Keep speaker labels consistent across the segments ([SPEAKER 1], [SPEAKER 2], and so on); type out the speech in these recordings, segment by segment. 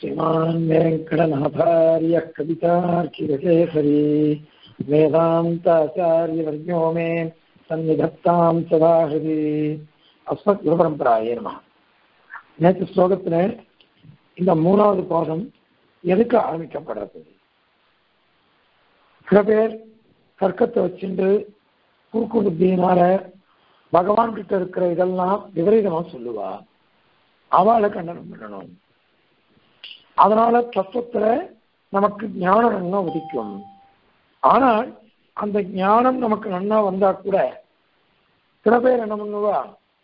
[SPEAKER 1] श्रीमान् वेङ्कटनाथार्यः कवितार्किककेसरी वेदान्ताचार्यवर्यो मे सन्निधत्तां सदा हृदि அஸ்மத் குருபரம்பராயே நம நேற்று ஸ்லோகத்துல இந்த மூணாவது பாதம் எதுக்கு ஆரம்பிக்கப்படுறது சில பேர் தர்க்கத்தை வச்சுட்டு குறுக்கு புத்தியினால பகவான் கிட்ட இருக்கிற இதெல்லாம் விபரீதமா சொல்லுவா அவளை கண்டனம் பண்ணணும் அதனால தத்துவத்துல நமக்கு ஞானம் நன்னா உதிக்கும் ஆனால் அந்த ஞானம் நமக்கு நன்னா வந்தா கூட சில பேர் என்ன பண்ணுவா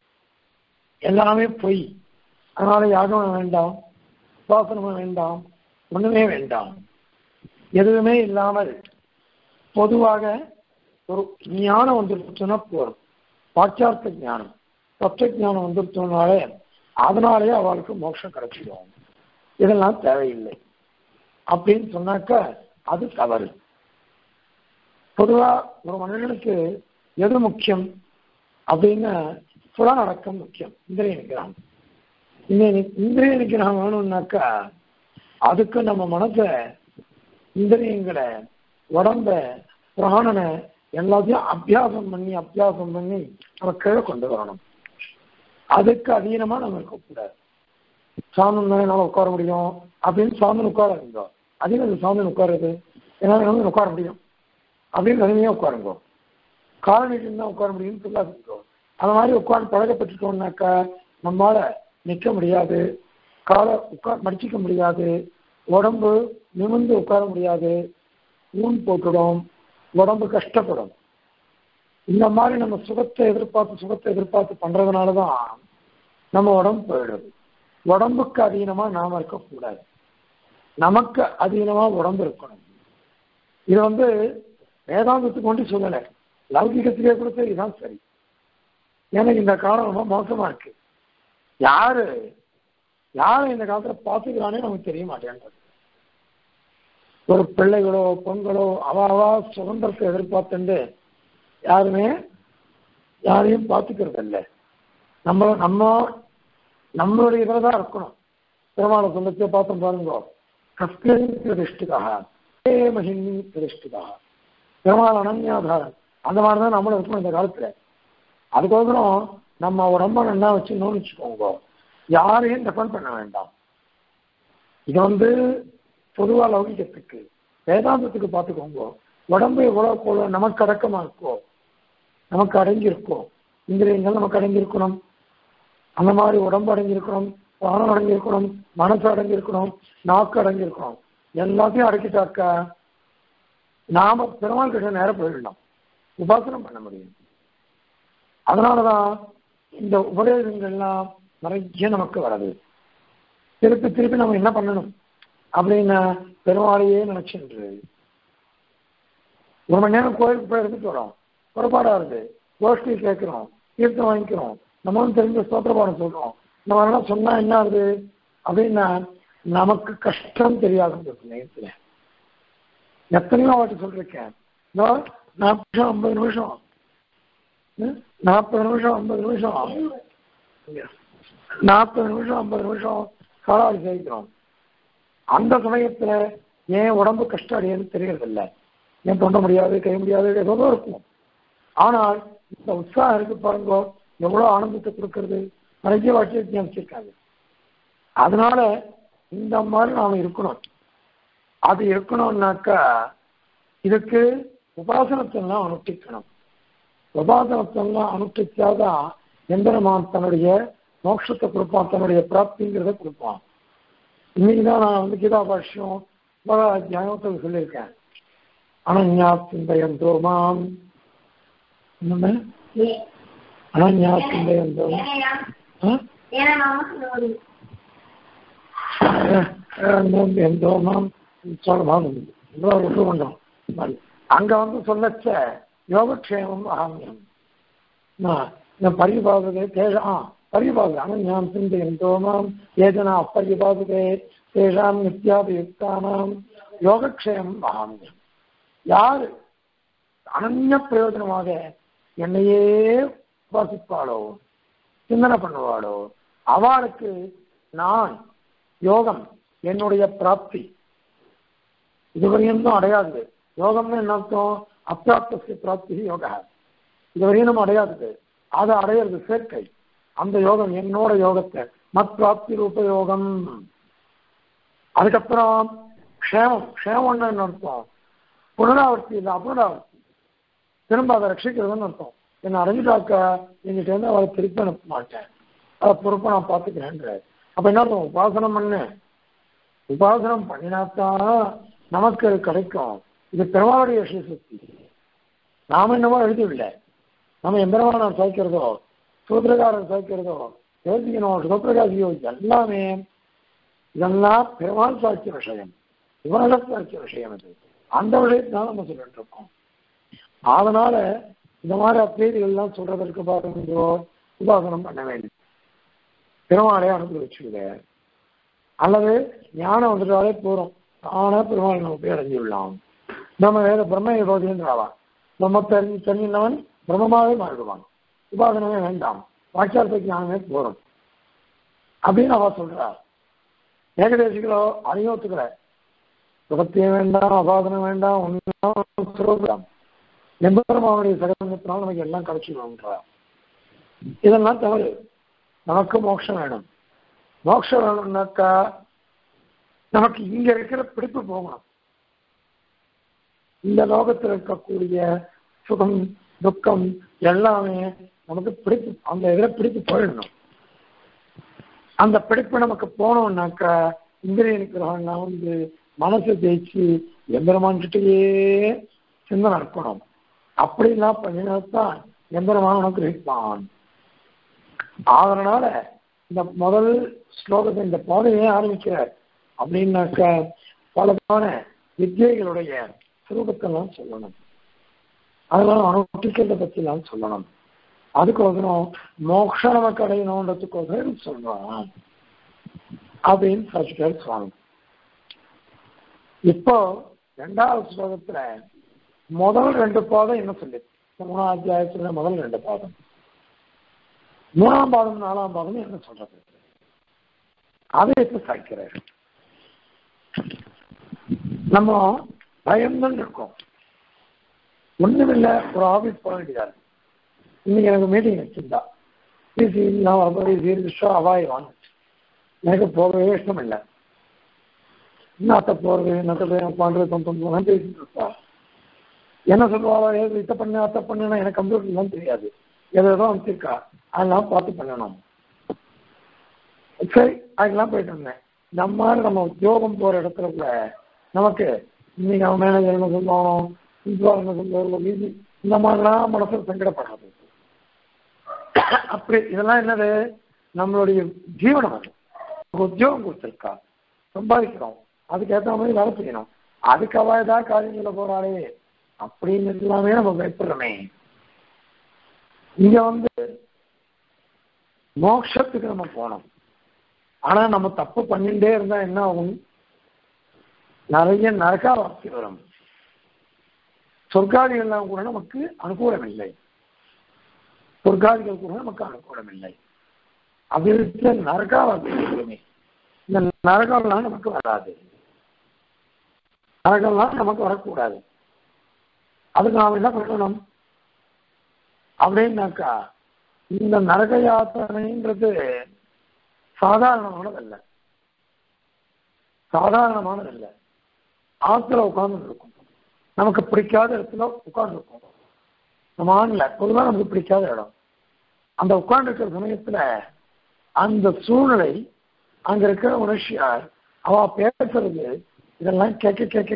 [SPEAKER 1] எல்லாமே பொய் அதனால யாகம் வேண்டாம் உபாசனமும் வேண்டாம் ஒண்ணுமே வேண்டாம் எதுவுமே இல்லாமல் பொதுவாக ஒரு ஞானம் வந்துருச்சுன்னா போதும் பாச்சார்த்த ஞானம் தத்துவ ஞானம் வந்துருச்சோனாலே அதனாலே அவளுக்கு மோட்சம் கிடைச்சிடும் இதெல்லாம் தேவையில்லை அப்படின்னு சொன்னாக்கா அது தவறு பொதுவா ஒரு மனிதனுக்கு எது முக்கியம் அப்படின்னு புலனடக்கம் முக்கியம் இந்திரிய நிகிரகம் இந்த இந்திரிய நிகிரகம் வேணும்னாக்கா அதுக்கு நம்ம மனசை இந்திரியங்களை உடம்ப பிராணனை எல்லாத்தையும் அபியாசம் பண்ணி அபியாசம் பண்ணி நம்ம கீழே கொண்டு வரணும் அதுக்கு அதீனமா நம்ம இருக்கக்கூடாது சாந்தம் என்னால் உட்கார முடியும் அப்படின்னு சாந்தன் உட்கார இருந்தோம் அதிகம் சாந்தன் உட்காருது என்னால் உட்கார முடியும் அப்படின்னு தனிமையாக உட்காருங்கோ காலனிட்டு தான் உட்கார முடியும்னு சொல்லாதுங்கோ அந்த மாதிரி உட்கார்ந்து பழகப்பட்டுட்டோம்னாக்கா நம்மளால நிற்க முடியாது காலை உட்கார் மடிச்சிக்க முடியாது உடம்பு நிமிர்ந்து உட்கார முடியாது ஊன் போட்டுடும் உடம்பு கஷ்டப்படும் இந்த மாதிரி நம்ம சுகத்தை எதிர்பார்த்து சுகத்தை எதிர்பார்த்து பண்றதுனால தான் நம்ம உடம்பு போயிடுது உடம்புக்கு அதீனமா நாம இருக்கக்கூடாது நமக்கு அதீனமா உடம்பு இருக்கணும் இது வந்து வேதாந்தத்துக்கு கொண்டு சொல்லலை லௌகிகத்திலே கொடுத்த இதுதான் சரி எனக்கு இந்த காலம் ரொம்ப மோசமா இருக்கு யாரு யாரை இந்த காலத்துல பாத்துக்கிறானே நமக்கு தெரிய மாட்டேன்றது ஒரு பிள்ளைகளோ பெண்களோ அவாவா சுதந்திரத்தை எதிர்பார்த்துண்டு யாருமே யாரையும் பார்த்துக்கிறது இல்லை நம்ம நம்ம நம்மளுடைய இதில் தான் இருக்கணும் பெருமாளை சொல்லத்தை பார்த்தோம் பாருங்க கஸ்கரின் பிரதிஷ்டிதாக ஏ மகிமி பிரதிஷ்டிதாக பெருமாள் அனன்யாதாரன் அந்த மாதிரி தான் நம்மளும் இருக்கணும் இந்த காலத்துல அதுக்கோசரம் நம்ம உடம்ப நல்லா வச்சுக்கணும்னு வச்சுக்கோங்க யாரையும் டிபெண்ட் பண்ண வேண்டாம் இது வந்து பொதுவா லௌகிகத்துக்கு வேதாந்தத்துக்கு பார்த்துக்கோங்க உடம்பு எவ்வளவு போல நமக்கு அடக்கமா இருக்கோ நமக்கு அடங்கி இருக்கோ இந்திரியங்கள் நமக்கு அடங்கி இருக்கணும் அந்த மாதிரி உடம்பு அடங்கி இருக்கணும் பிராணம் அடங்கி இருக்கணும் மனசு அடங்கி இருக்கணும் நாக்கு அடங்கி இருக்கணும் எல்லாத்தையும் அடக்கிட்டாக்கா நாம பெருமாள் கிட்ட நேரம் போயிடலாம் உபாசனம் பண்ண முடியும் அதனாலதான் இந்த உபதேசங்கள்லாம் நிறைய நமக்கு வருது திருப்பி திருப்பி நம்ம என்ன பண்ணணும் அப்படின்னா பெருமாளையே நினைச்சுன்று ஒரு மணி நேரம் கோயிலுக்கு போய் எடுத்துட்டு வரோம் புறப்பாடா இருக்கு கோஷ்டி கேட்கிறோம் தீர்த்தம் வாங்கிக்கிறோம் நம்மளும் தெரிஞ்ச ஸ்தோத்திரபாடம் சொல்றோம் நம்ம எல்லாம் சொன்னா என்ன ஆகுது அப்படின்னா நமக்கு கஷ்டம் தெரியாது நேரத்துல எத்தனையோ வாட்டி சொல்லிருக்கேன் நாற்பது ஐம்பது நிமிஷம் நாற்பது நிமிஷம் ஐம்பது நிமிஷம் நாற்பது நிமிஷம் ஐம்பது நிமிஷம் காலாடி சேவிக்கிறோம் அந்த சமயத்துல ஏன் உடம்பு கஷ்டம் அடையன்னு தெரியறதில்ல ஏன் தொண்ட முடியாது கை முடியாது ஏதோ இருக்கும் ஆனால் இந்த உற்சாகம் இருக்கு பாருங்க எவ்வளவு ஆனந்தத்தை கொடுக்கறது நிறைய வாட்டி ஞாபகிச்சிருக்காங்க அதனால இந்த மாதிரி நாம இருக்கணும் அது இருக்கணும்னாக்கா இதுக்கு உபாசனத்தெல்லாம் அனுஷ்டிக்கணும் உபாசனத்தெல்லாம் அனுஷ்டிச்சாதான் எந்திரமான் தன்னுடைய மோட்சத்தை கொடுப்பான் தன்னுடைய பிராப்திங்கிறத கொடுப்பான் இன்னைக்கு தான் நான் வந்து கீதா பாஷ்யம் அத்தியாயத்தில் சொல்லியிருக்கேன் அனன்யா சிந்தையந்தோ மாம் என்னமே அனன்யா சிந்தையந்தோ எந்தோ மாம் சொல்லணும் அங்க வந்து சொல்லச்ச யோகக்ஷேமம் அகமியம் பரிபாதகே தேஷாம் பரிபாதக அனன்யாம் சிந்தையந்தோ மாம் ஏதனா அப்பரிபாதகே தேஷாம் நித்யாபியுக்தானாம் யோகக்ஷேமம் அகமியம் யாரு அனன்ய பிரயோஜனமாக என்னையே உபாசிப்பாளோ சிந்தனை பண்ணுவாளோ அவளுக்கு நான் யோகம் என்னுடைய பிராப்தி இதுவரையும் தான் அடையாது யோகம்னு என்ன அர்த்தம் அப்பிராப்தஸ்ய பிராப்தி யோகா இதுவரையும் நம்ம அடையாதது அதை அடையிறது சேர்க்கை அந்த யோகம் என்னோட யோகத்தை மத் பிராப்தி ரூப யோகம் அதுக்கப்புறம் க்ஷேமம் க்ஷேமம்னு என்ன அர்த்தம் புனராவர்த்தி இல்லை அப்புனராவர்த்தி திரும்ப அதை ரட்சிக்கிறதுன்னு அர்த்தம் என்னை அடைஞ்சிட்டாக்கா எங்கிட்ட இருந்து அவளை திருப்பி அனுப்ப மாட்டேன் அதை பொறுப்பை நான் பார்த்துக்கிறேன்ற அப்ப என்ன அர்த்தம் உபாசனம் பண்ணு உபாசனம் பண்ணினாத்தான் நமக்கு அது கிடைக்கும் இது பெருமாளுடைய சக்தி நாம என்னமோ எழுதவில்லை நம்ம எம்பெருமான சாய்க்கிறதோ சூத்திரகாரன் சாய்க்கிறதோ தேசிகனோ சிவபிரகாசியோ எல்லாமே இதெல்லாம் பெருமாள் சாட்சிய விஷயம் இவனக சாட்சிய விஷயம் இது அந்த விஷயத்தான் நம்ம சொல்லிட்டு இருக்கோம் அதனால இந்த மாதிரி அப்பேதிகள் எல்லாம் சொல்றதற்கு பார்க்கணுன்றோ உபாசனம் பண்ண வேண்டும் பெருமாளை அனுபவிச்சுவிட அல்லது ஞானம் வந்துட்டாலே போறோம் ஆனா பெருமாள் நம்ம போய் அடைஞ்சு விடலாம் நம்ம வேத பிரம்ம யோகின்றாவா நம்ம தெரிஞ்சு தெரிஞ்சவன் பிரம்மமாவே மாறிடுவான் உபாசனமே வேண்டாம் வாட்சார்த்த ஞானமே போறோம் அப்படின்னு அவ சொல்றா ஏகதேசிகளோ அதையும் ஒத்துக்கல சுகத்தையும் வேண்டாம் அபாதனம் வேண்டாம் ஒன்றும் சுரோகிராம் எம்பெருமாவுடைய சகதத்தினால் நமக்கு எல்லாம் கிடைச்சிடும்ன்றா இதெல்லாம் தவறு நமக்கு மோட்சம் வேணும் மோட்சம் வேணும்னாக்கா நமக்கு இங்க இருக்கிற பிடிப்பு போகணும் இந்த லோகத்தில் இருக்கக்கூடிய சுகம் துக்கம் எல்லாமே நமக்கு பிடிப்பு அந்த இதில் பிடிப்பு போயிடணும் அந்த பிடிப்பு நமக்கு போனோம்னாக்கா இந்திரிய நிகிரகம்லாம் வந்து மனசை ஜெயிச்சு எம்பெருமான்கிட்டயே சிந்தனை இருக்கணும் அப்படிலாம் பண்ணினால்தான் எம்பெருமான் உனக்கு கிரகிப்பான் அதனால இந்த முதல் ஸ்லோகத்தை இந்த பாதையே ஆரம்பிக்கிறார் அப்படின்னாக்க பலதான வித்தியைகளுடைய சுரூபத்தெல்லாம் சொல்லணும் அதெல்லாம் அனுஷ்டிக்கிறத பற்றிலாம் சொல்லணும் அதுக்கோசரம் மோக்ஷ நமக்கு அடையணுன்றதுக்கோசரம் சொல்றான் அப்படின்னு சாட்சிக்கார் சுவாமி இப்போ ரெண்டாவது ஸ்லோகத்துல முதல் ரெண்டு பாதம் என்ன சொல்லி மூணாம் அத்தியாயத்துல முதல் ரெண்டு பாதம் மூணாம் பாதம் நாலாம் பாதம் என்ன சொல்றது அதை இப்ப சாய்க்கிறார் நம்ம பயம்தான் இருக்கோம் ஒண்ணுமில்ல ஒரு ஆபீஸ் போக வேண்டியதா இன்னைக்கு எனக்கு மீட்டிங் வச்சிருந்தா பிசி நான் வரப்போது சீர்திஷா அவாயிவான் எனக்கு போகவே இஷ்டம் இல்லை என்னத்த போறது என்னத்த பண்றது தொந்தம் பேசிட்டு இருப்பா என்ன சொல்லுவாளோ ஏது இத்த பண்ணு அத்தை பண்ணுன்னா எனக்கு கம்ப்யூட்டர்லாம் தெரியாது எதோ ஏதோ வச்சிருக்கா அதெல்லாம் பார்த்து பண்ணணும் சரி அதுக்கெல்லாம் போயிட்டு இருந்தேன் நம்ம நம்ம உத்தியோகம் போற இடத்துல கூட நமக்கு இன்னைக்கு அவன் மேனேஜர் என்ன சொல்லுவானோ பிரின்சிபால் என்ன சொல்லுவாரோ மீதி இந்த மாதிரிலாம் மனசு சங்கடப்படாது அப்படி இதெல்லாம் என்னது நம்மளுடைய ஜீவனம் அது உத்தியோகம் கொடுத்துருக்கா சம்பாதிக்கிறோம் அதுக்கேற்ற மாதிரி வேலை செய்யணும் அதுக்கு அவ ஏதாவது காரியம் சொல்ல போறாளே அப்படின்னு எல்லாமே நம்ம பயப்படுறோமே இங்க வந்து மோட்சத்துக்கு நம்ம போனோம் ஆனா நம்ம தப்பு பண்ணிட்டே இருந்தா என்ன ஆகும் நிறைய நரகாவாசி வரும் சொர்க்காதிகள்லாம் கூட நமக்கு அனுகூலம் இல்லை சொர்க்காதிகள் கூட நமக்கு அனுகூலம் இல்லை அபிவிருத்த நரகாவாசி வருமே இந்த நரகம்லாம் நமக்கு வராது நரகம்லாம் நமக்கு வரக்கூடாது அதுக்கு நாம் என்ன பண்ணணும் அப்படின்னாக்கா இந்த நரக யாத்திரைன்றது சாதாரணமானதல்ல சாதாரணமானதல்ல ஆத்துல உட்கார்ந்து இருக்கும் நமக்கு பிடிக்காத இடத்துல உட்கார்ந்து இருக்கும் நம்ம ஆண்ல பொதுவாக நமக்கு பிடிக்காத இடம் அந்த உட்கார்ந்து இருக்கிற சமயத்துல அந்த சூழ்நிலை அங்க இருக்கிற மனுஷியார் அவ பேசுறது இதெல்லாம் கேட்க கேட்க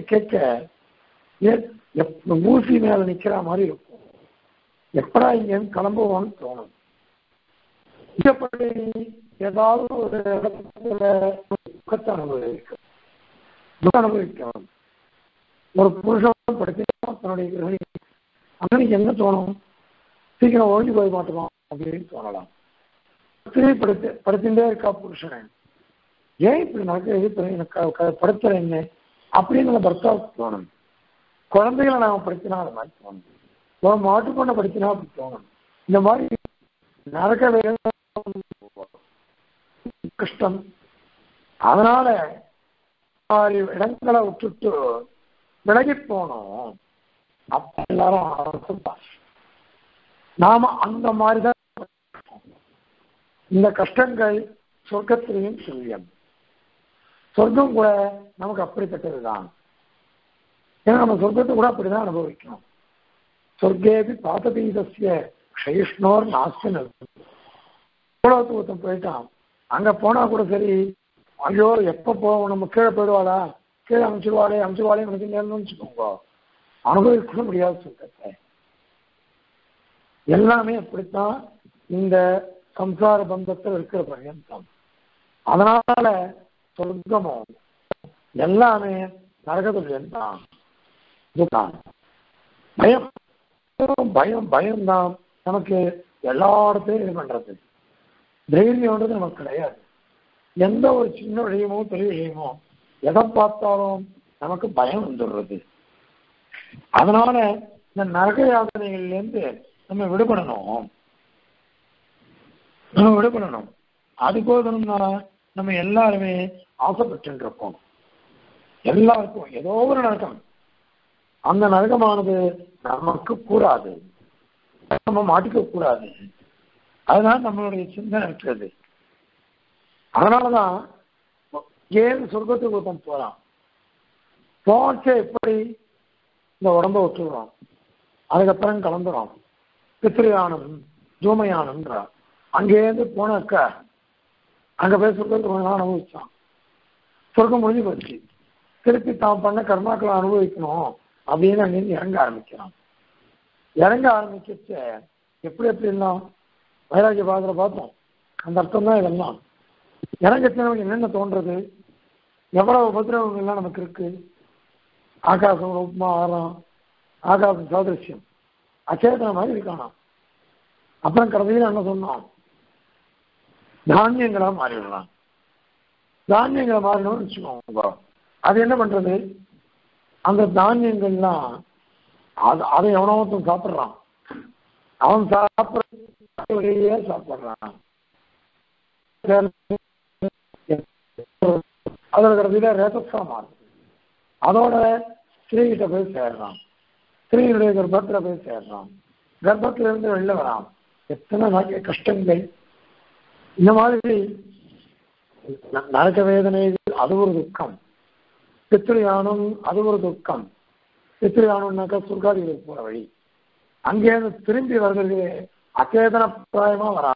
[SPEAKER 1] கேட்க ஊசி மேல நிக்கிற மாதிரி இருக்கும் எப்படா இங்கேருந்து கிளம்புவோம்னு தோணும் இப்படி ஏதாவது ஒரு இடத்துல துக்கத்தை அனுபவிக்க துக்கம் அனுபவிக்கணும் ஒரு புருஷன் படுத்தினா தன்னுடைய கிரகணி அன்னைக்கு என்ன தோணும் சீக்கிரம் ஓடி போய் மாட்டோமா அப்படின்னு தோணலாம் ஸ்திரீ படுத்து படுத்துட்டே இருக்கா புருஷன் ஏன் இப்படி நடக்குது இப்ப எனக்கு படுத்துற என்ன அப்படின்னு அந்த பர்த்தாவுக்கு தோணும் குழந்தைகளை நாம படிச்சினா அது மாதிரி தோணும் ஒரு மாட்டு பொண்ணை படிச்சினா அப்படி தோணும் இந்த மாதிரி நரக கஷ்டம் அதனால மாதிரி இடங்களை விட்டுட்டு விலகி போனோம் அப்ப எல்லாரும் ஆசைப்பா- நாம அந்த மாதிரிதான் இந்த கஷ்டங்கள் சொர்க்கத்திலையும் சொல்லியம் சொர்க்கம் கூட நமக்கு அப்படிப்பட்டதுதான் ஏன்னா நம்ம சொர்க்கத்தை கூட அப்படிதான் அனுபவிக்கணும் சொர்க்கேபி பாதபீதசிய க்ஷயிஷ்ணோர் நாஸ்தி உலகத்துவத்தம் போயிட்டான் அங்க போனா கூட சரி ஐயோ எப்ப போவோம் நம்ம கீழே போயிடுவாளா கீழே அமைச்சிருவாளே அமைச்சிருவாளே நமக்கு நேரம்னு வச்சுக்கோங்க அனுபவிக்க முடியாத சொர்க்கத்தை எல்லாமே அப்படித்தான் இந்த சம்சார பந்தத்தில் இருக்கிற பர்யந்தம் அதனால சொர்க்கமும் எல்லாமே நரகத்துடன் தான் இதுதான் பயம் பயம் பயம்தான் நமக்கு எல்லா இடத்தையும் இது பண்றது தைரியம்ன்றது நமக்கு கிடையாது எந்த ஒரு சின்ன விஷயமோ பெரிய விஷயமோ எதை பார்த்தாலும் நமக்கு பயம் வந்துடுறது அதனால இந்த நரக யாதனைகள்ல இருந்து நம்ம விடுபடணும் நம்ம விடுபடணும் அதுக்கோசரம் தான் நம்ம எல்லாருமே ஆசைப்பட்டு இருக்கோம் எல்லாருக்கும் ஏதோ ஒரு நரகம் அந்த நரகமானது நமக்கு கூடாது நம்ம மாட்டிக்க கூடாது அதனால நம்மளுடைய சிந்தனை இருக்கிறது அதனாலதான் ஏன் சொர்க்கத்துக்கு ஒருத்தன் போறான் போச்சே எப்படி இந்த உடம்ப விட்டுடுறோம் அதுக்கப்புறம் கலந்துரும் பித்திரியானம் ஜூமயானம்ன்றா அங்கேருந்து போனாக்க அங்க போய் சொர்க்கத்துக்கு கொஞ்ச நாள் அனுபவிச்சான் சொர்க்கம் முடிஞ்சு போச்சு திருப்பி தான் பண்ண கர்மாக்களை அனுபவிக்கணும் அப்படின்னு அங்கேருந்து இறங்க ஆரம்பிக்கிறான் இறங்க ஆரம்பிக்கச்ச எப்படி எப்படி எல்லாம் வைராகிய பாதத்தில் பார்த்தோம் அந்த அர்த்தம் தான் இதெல்லாம் இறங்கச்சு நமக்கு என்னென்ன தோன்றது எவ்வளவு உபதிரவங்கள் எல்லாம் நமக்கு இருக்கு ஆகாசம் ரூபமா ஆறாம் ஆகாசம் சாதிருஷ்யம் அச்சேதன மாதிரி இருக்கானா அப்புறம் கடைசியில் என்ன சொன்னோம் தானியங்களா மாறிடலாம் தானியங்களை மாறினோம்னு வச்சுக்கோங்க அது என்ன பண்றது அந்த தானியங்கள்லாம் அது அதை எவனோ ஒருத்தன் சாப்பிட்றான் அவன் சாப்பிட்றதையே சாப்பிட்றான் அதில் கடைசியில் ரேதஸா மாறுது அதோட ஸ்திரீகிட்ட போய் சேர்றான் ஸ்திரீனுடைய கர்ப்பத்தில் போய் சேர்றான் கர்ப்பத்துல இருந்து வெளில வரான் எத்தனை நிறைய கஷ்டங்கள் இந்த மாதிரி ந- நரக வேதனை அது ஒரு துக்கம் பித்ருயானம் அது ஒரு துக்கம் பித்ருயானம்னாக்கா சுர்காதிகளுக்கு போற வழி அங்கேருந்து திரும்பி வர்றது அச்சேதன பிராயமா வரா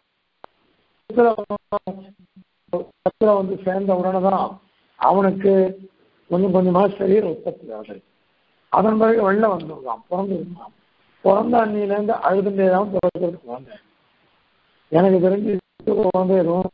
[SPEAKER 1] பத்துல வந்து சேர்ந்த உடனே தான் அவனுக்கு கொஞ்சம் கொஞ்சமா சரீர உற்பத்தி ஆகுது அதன் பிறகு வெளில வந்துருக்கான் பிறந்திருக்கான் பிறந்த அன்னியிலேருந்து அழுதுண்டே தான் பிறக்கிறதுக்கு வந்தேன் எனக்கு தெரிஞ்சு குழந்தை எதுவும்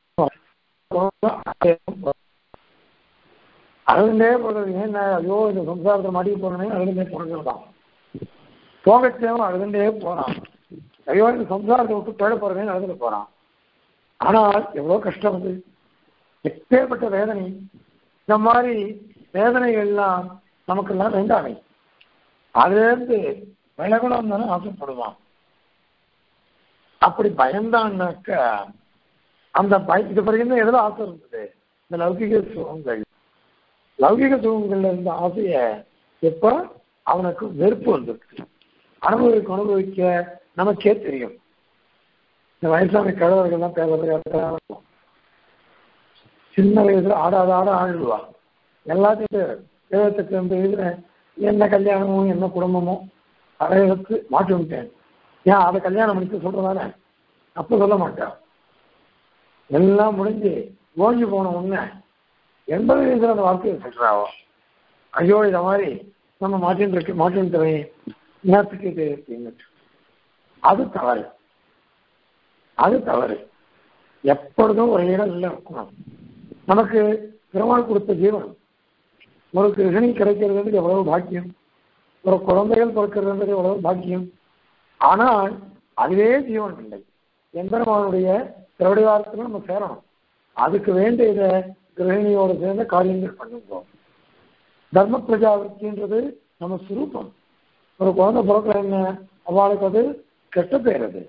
[SPEAKER 1] அழுதுண்டே போறது ஏன்னா ஐயோ இந்த சம்சாரத்தை மாட்டிக்கு போறேனே அழுதுண்டே பிறகுதான் போகச்சேவும் அழுதுண்டே போறான் ஐயோ இந்த சம்சாரத்தை விட்டு போயிட போறேன்னு அழுதுட்டு போறான் ஆனால் எவ்வளவு கஷ்டம் அது எப்பேற்பட்ட வேதனை இந்த மாதிரி வேதனைகள்லாம் நமக்கெல்லாம் வேண்டாமே அதுலேருந்து விலகணும் தானே ஆசைப்படுவான் அப்படி பயந்தான்னாக்க அந்த பய இது வரைக்கும் எதுல ஆசை இருந்தது இந்த லௌகிக சுகங்கள் லௌகிக சுகங்கள்ல இருந்த ஆசைய எப்ப அவனுக்கு வெறுப்பு வந்துருக்கு அனுபவிக்க அனுபவிக்க நமக்கே தெரியும் இந்த வயசான கிழவர்கள்லாம் பேச இருக்கும் சின்ன வயசுல ஆடாத ஆட ஆடுவா எல்லாத்தையும் எழுபத்தெட்டு எண்பது வயசுல என்ன கல்யாணமோ என்ன குடும்பமோ அடையலுக்கு மாற்றி விட்டேன் ஏன் அதை கல்யாணம் பண்ணிக்க சொல்றதானே அப்ப சொல்ல மாட்டேன் எல்லாம் முடிஞ்சு ஓஞ்சி போன உடனே எண்பது வயசுல அந்த வார்த்தையை சொல்றாவோ ஐயோ இத மாதிரி நம்ம மாற்றின்னு இருக்கு மாற்றின்னு நேரத்துக்கு இது இருக்குன்னு அது தவறு அது தவறு எப்பொழுதும் ஒரு இடம் இல்லை இருக்கணும் நமக்கு பெருமாள் கொடுத்த ஜீவன் ஒரு கிருஷ்ணி கிடைக்கிறது எவ்வளவு பாக்கியம் ஒரு குழந்தைகள் பிறக்கிறது எவ்வளவு பாக்கியம் ஆனால் அதுவே ஜீவன் இல்லை எம்பெருமானுடைய திருவடிவாரத்தில் நம்ம சேரணும் அதுக்கு வேண்டியதை கிரகிணியோடு சேர்ந்த காரியங்கள் பண்ணுவோம் தர்ம பிரஜாவிற்கின்றது நம்ம சுரூபம் ஒரு குழந்தை பிறக்கிற என்ன அவளுக்கு அது கெட்ட பேர் அது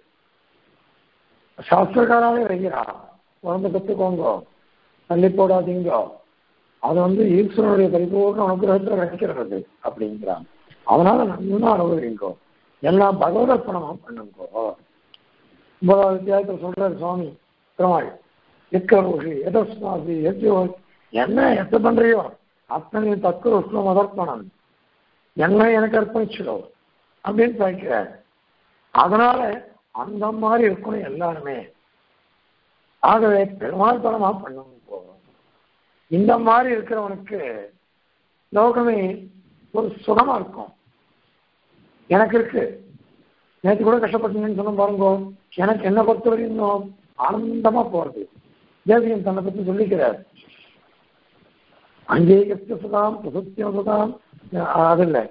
[SPEAKER 1] சாஸ்திரக்காராவே வைக்கிறா குழந்தை கற்றுக்கோங்க தள்ளி போடாதீங்க அது வந்து ஈஸ்வரனுடைய பரிபூர்ண அனுகிரகத்தில் கிடைக்கிறது அப்படிங்கிறான் அதனால நல்லா அனுபவிங்கோ எல்லாம் பகவதர்ப்பணமா பண்ணுங்கோ ஒன்பதாவது அத்தியாயத்தில் சொல்றாரு சுவாமி பெருமாள் எக்கரோஷி எதஸ்மாசி எத்தியோ என்ன எத்த பண்றியோ அத்தனை தக்கு உஷ்ணம் அதர்ப்பணம் என்ன எனக்கு அர்ப்பணிச்சிடோ அப்படின்னு பார்க்கிறார் அதனால அந்த மாதிரி இருக்கணும் எல்லாருமே ஆகவே பெருமாள் பலமா பண்ணணும் போகும் இந்த மாதிரி இருக்கிறவனுக்கு லோகமே ஒரு சுகமா இருக்கும் எனக்கு இருக்கு நேற்று கூட கஷ்டப்பட்டீங்கன்னு சொன்ன பாருங்க எனக்கு என்ன பொறுத்தவரை இன்னும் ஆனந்தமா போறது தேவியன் தன்னை பத்தி சொல்லிக்கிறார் அங்கேயஸ்த சுதாம் பிரசுத்தியம் சுதாம் அது இல்லை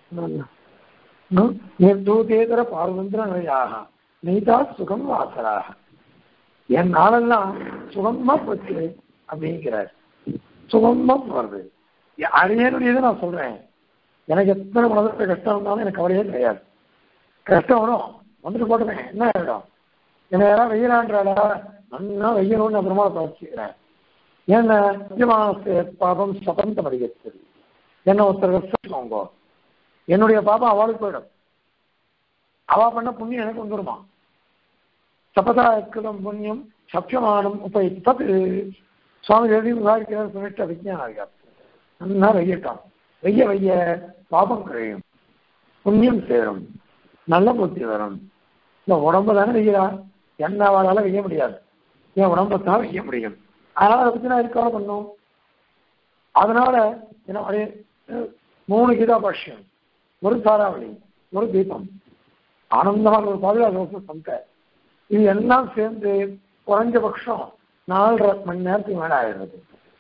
[SPEAKER 1] நிர்தூதேதர பார்வந்திர நிலையாக நீதா சுகம் வாசராக என் நாளெல்லாம் சுகமா போச்சு அப்படிங்கிறார் சுகமா போறது அரியனுடையதை நான் சொல்றேன் எனக்கு எத்தனை மனதில் கஷ்டம் இருந்தாலும் எனக்கு கவலையே கிடையாது கஷ்டம் வரும் வந்துட்டு போட்டுமே என்ன ஆகிடும் என்ன யாராவது வெயிலான்றாடா நல்லா வெய்யணும்னு அப்புறமா பிரவச்சிக்கிறேன் ஏன்னா நிஜமான பாபம் சபந்தம் அதிகரித்தது என்ன ஒருத்தர் வச்சுக்கோங்க என்னுடைய பாபம் அவளுக்கு போயிடும் அவ பண்ண புண்ணியம் எனக்கு வந்துருமா சபதா கிருதம் புண்ணியம் சத்தியமானம் உபயுக்தது சுவாமி எழுதி விவாதிக்கிறார் சொல்லிட்டு விஜயானாரியார் நல்லா வெய்யட்டும் வெய்ய வெய்ய பாபம் கழியும் புண்ணியம் சேரும் நல்ல புத்தி வரும் இந்த உடம்பு தானே வெய்யறா என்ன அவளால வெய்ய முடியாது என் உடம்பை தான் வெய்ய முடியும் அதனால அதை பத்தி நான் இருக்காக பண்ணும் அதனால என்னுடைய மூணு கீதா பாஷ்யம் ஒரு தாராவளி ஒரு தீபம் ஆனந்தமான ஒரு பாதுகாப்பு சந்தை இது எல்லாம் சேர்ந்து குறைஞ்சபட்சம் நாலரை மணி நேரத்துக்கு மேல ஆயிடுறது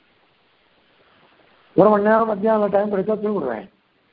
[SPEAKER 1] ஒரு மணி நேரம் மத்தியானம் டைம் கிடைச்சா தூங்கிடுவேன்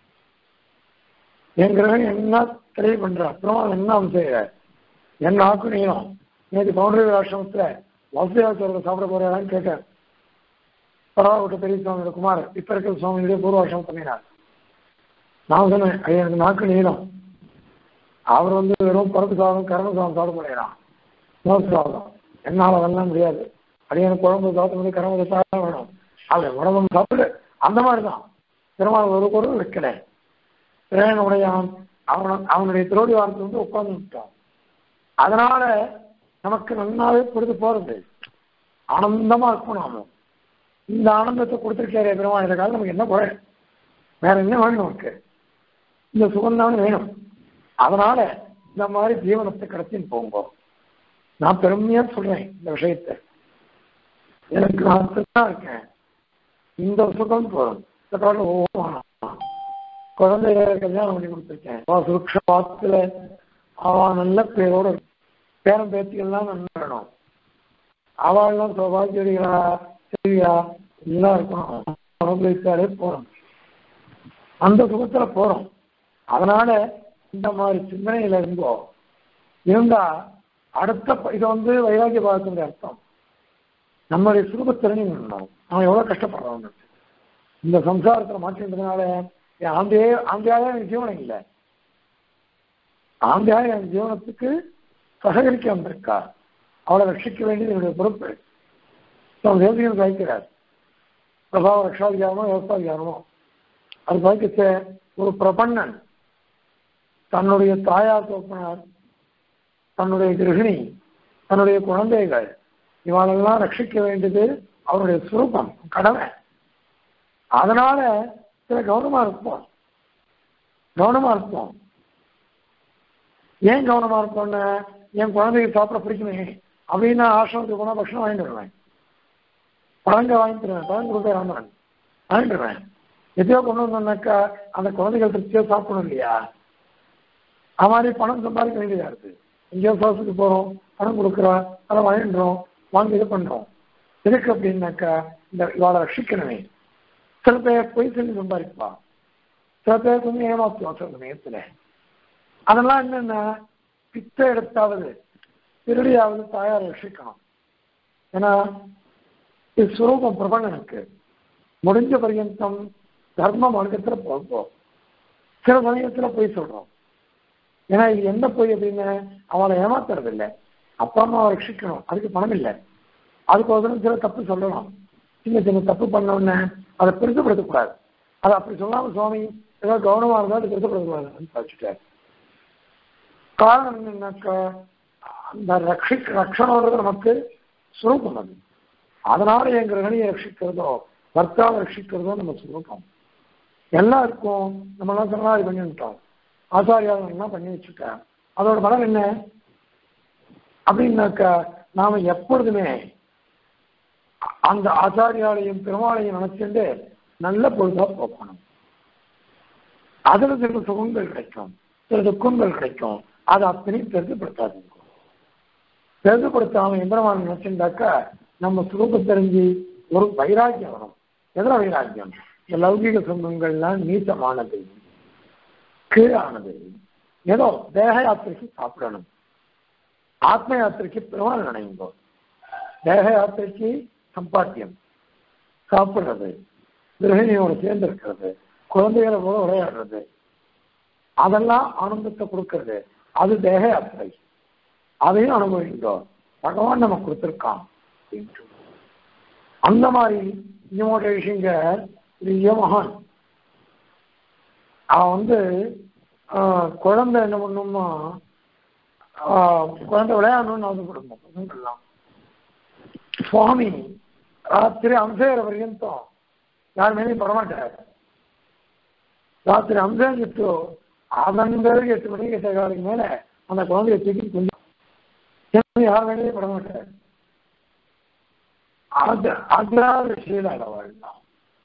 [SPEAKER 1] என் கிரகம் என்ன தெளிவு பண்ற அப்புறம் என்ன அவன் செய்யற என்ன ஆக்கு நீளம் நேற்று பவுண்டரி ஆசிரமத்துல வசதியாச்சோரத்தை சாப்பிட போறான்னு கேட்டேன் பரவாயில்ல பெரிய சுவாமியோட குமார் இப்ப இருக்கிற சுவாமியுடைய பூர்வாசிரமம் பண்ணினார் நான் சொன்னேன் ஐயா எனக்கு நாக்கு நீளம் அவர் வந்து வெறும் பருப்பு சாதம் கரண சாதம் சாப்பிட போறான் மோர் சாதம் என்னால் அதெல்லாம் முடியாது அப்படியே எனக்கு குழம்பு சாப்பிட்டு கரம்பு சாதம் வேணும் அது உடம்பு சாப்பிடு அந்த மாதிரி தான் பெருமாள் ஒரு பொருள் வைக்கல பிரேனுடையான் அவன் அவனுடைய திருவடி வாரத்தை வந்து உட்கார்ந்து விட்டான் அதனால நமக்கு நன்னாவே பொழுது போறது ஆனந்தமா இருக்கும் நாம இந்த ஆனந்தத்தை கொடுத்துருக்காரு பெருமாள் இதற்காக நமக்கு என்ன குறை வேற என்ன வேணும் நமக்கு இந்த சுகம்தான் வேணும் அதனால இந்த மாதிரி ஜீவனத்தை கடத்தின்னு போங்க நான் பெருமையா சொல்றேன் இந்த விஷயத்தை எனக்கு நான் தான் இருக்கேன் இந்த சுகம் போதும் இந்த காலம் ஓமானம் குழந்தைய கல்யாணம் பண்ணி கொடுத்துருக்கேன் சுருக்ஷ வாத்துல அவன் நல்ல பேரோட பேரம் பேத்திகள்லாம் நல்லா வேணும் அவள்லாம் சௌபாகியடிகளா சரியா எல்லாம் இருக்கணும் அனுபவித்தாலே போறோம் அந்த சுகத்துல போறோம் அதனால இந்த மாதிரி சிந்தனையில இருந்தோ இருந்தா அடுத்த இது வந்து வைராகிய பாகத்தினுடைய அர்த்தம் நம்மளுடைய சுரூபத்திறனி பண்ணணும் அவன் எவ்வளவு கஷ்டப்படுறான் இந்த சம்சாரத்துல மாற்றின்றதுனால ஆந்தையே ஆந்தையாக எனக்கு ஜீவனம் இல்லை ஆந்தையாக என் ஜீவனத்துக்கு சககரிக்க வந்திருக்கா அவளை ரட்சிக்க வேண்டியது என்னுடைய பொறுப்பு அவன் தேவதைகள் சாய்க்கிறார் பிரபாவ ரக்ஷாதிகாரமோ விவசாயிகாரமோ அது பாய்க்கச்ச ஒரு பிரபன்னன் தன்னுடைய தாயார் தோப்பனார் தன்னுடைய கிரகிணி தன்னுடைய குழந்தைகள் இவாளெல்லாம் ரட்சிக்க வேண்டியது அவருடைய சுரூபம் கடமை அதனால சில கவனமா இருப்போம் கவனமா இருப்போம் ஏன் கவனமா இருப்போம்னு என் குழந்தைக்கு சாப்பிட பிடிக்குமே அப்படின்னு ஆசிரமத்துக்கு போனா பட்சணம் வாங்கிட்டு வருவேன் பழங்க வாங்கிட்டு வருவேன் பழம் கொடுக்க வேண்டாம் வாங்கிட்டு வருவேன் எதையோ கொண்டு வந்தோம்னாக்கா அந்த குழந்தைகள் திருப்தியோ சாப்பிடணும் இல்லையா அது மாதிரி பணம் சம்பாதிக்க வேண்டியதா இருக்கு எங்கேயோ சோசத்துக்கு போறோம் பணம் கொடுக்குறோம் அதை வாங்கிடுறோம் வாங்கி இது பண்றோம் எதுக்கு அப்படின்னாக்கா இந்த இவாளை ரட்சிக்கணுமே சில பேர் பொய் சொல்லி சம்பாதிப்பா சில பேர் கொஞ்சம் ஏமாத்துவோம் சில சமயத்துல அதெல்லாம் என்னன்னா பித்த எடுத்தாவது திருடியாவது தாயார் ரட்சிக்கணும் ஏன்னா இது சுரூபம் பிரபலனுக்கு முடிஞ்ச பரியந்தம் தர்ம மார்க்கத்துல போகும் சில சமயத்துல போய் சொல்றோம் ஏன்னா இது என்ன போய் அப்படின்னு அவளை ஏமாத்துறது இல்லை அப்பா அம்மாவை ரட்சிக்கணும் அதுக்கு பணம் இல்லை அதுக்கோசரம் சில தப்பு சொல்லலாம் சின்ன சின்ன தப்பு பண்ண உடனே அதை பெருசுப்படுத்தக்கூடாது அதை அப்படி சொல்லாம சுவாமி ஏதோ கவனமா இருந்தால் அது பெருசுப்படுத்தக்கூடாதுன்னு வச்சுட்டார் காரணம் என்னன்னாக்கா அந்த ரட்சி ரட்சணம்ன்றது நமக்கு சுரூபம் அது அதனால என் கிரகணியை ரட்சிக்கிறதோ பர்த்தாவை ரட்சிக்கிறதோ நம்ம சுரூபம் எல்லாருக்கும் நம்மளாம் சரணாதி பண்ணிவிட்டோம் ஆச்சாரியாலாம் பண்ணி வச்சுட்டேன் அதோட பலன் என்ன அப்படின்னாக்கா நாம எப்பொழுதுமே அந்த ஆச்சாரியாலையும் பெருமாளையும் நினைச்சுட்டு நல்ல பொழுதா போக்கணும் அதுல சில சுகங்கள் கிடைக்கும் சில துக்கங்கள் கிடைக்கும் அது அத்தனையும் பெருதுப்படுத்தாதுங்க பெருதுப்படுத்தாம எந்திரமான நினைச்சுட்டாக்கா நம்ம சுரூபம் தெரிஞ்சு ஒரு வைராக்கியம் வரும் எதிர வைராக்கியம் இந்த லௌகிக சொந்தங்கள்லாம் நீச்சமானது கீழானது ஏதோ தேக யாத்திரைக்கு சாப்பிடணும் ஆத்ம யாத்திரைக்கு பெருமாள் நினைங்கோ தேக யாத்திரைக்கு சம்பாத்தியம் சாப்பிடுறது கிரகிணியோட சேர்ந்து இருக்கிறது குழந்தைகளை போல விளையாடுறது அதெல்லாம் ஆனந்தத்தை கொடுக்கறது அது தேக யாத்திரை அதையும் அனுபவிக்கிறோம் பகவான் நமக்கு கொடுத்துருக்கான் அந்த மாதிரி இன்னொரு விஷயங்க பெரிய மகான் அவன் வந்து குழந்தை என்ன பண்ணுமா குழந்தை விளையாடணும்னு ஆசைப்படுவோம் பசங்கள்லாம் சுவாமி ராத்திரி அம்சேர பர்யந்தம் யார் மேலேயும் படமாட்டார் ராத்திரி அம்சம் கிட்டு அதன் பிறகு எட்டு மணிக்கு எட்டு காலைக்கு மேல அந்த குழந்தைய தூக்கி கொஞ்சம் யார் மேலேயும் படமாட்டார் அது அதாவது விஷயம் வாழ்லாம்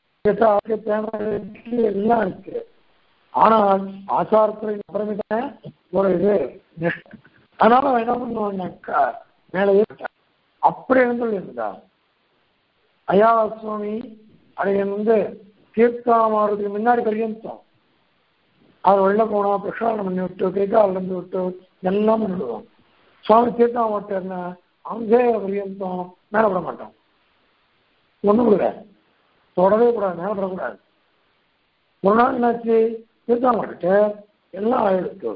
[SPEAKER 1] எல்லாம் இருக்கு ஆனால் ஆச்சாரத்துல அப்புறமேட்ட ஒரு இது அதனால என்ன பண்ணுவாங்கக்கா மேலே அப்படி இருந்து இருந்தா ஐயா சுவாமி அதை வந்து தீர்த்தம் மாறுறதுக்கு முன்னாடி பரியந்தம் அவர் வெளில போனா பிரசாதம் பண்ணி விட்டு கைகால் இருந்து விட்டு எல்லாம் பண்ணிடுவோம் சுவாமி தீர்த்தம் மாட்டேன்னா அங்கே பரியந்தம் மேல விட மாட்டோம் ஒண்ணும் கொடுக்க தொடவே கூடாது மேல விடக்கூடாது ஒரு நாள் என்னாச்சு தீர்த்தம் மாட்டுட்டு எல்லாம் ஆயிடுச்சு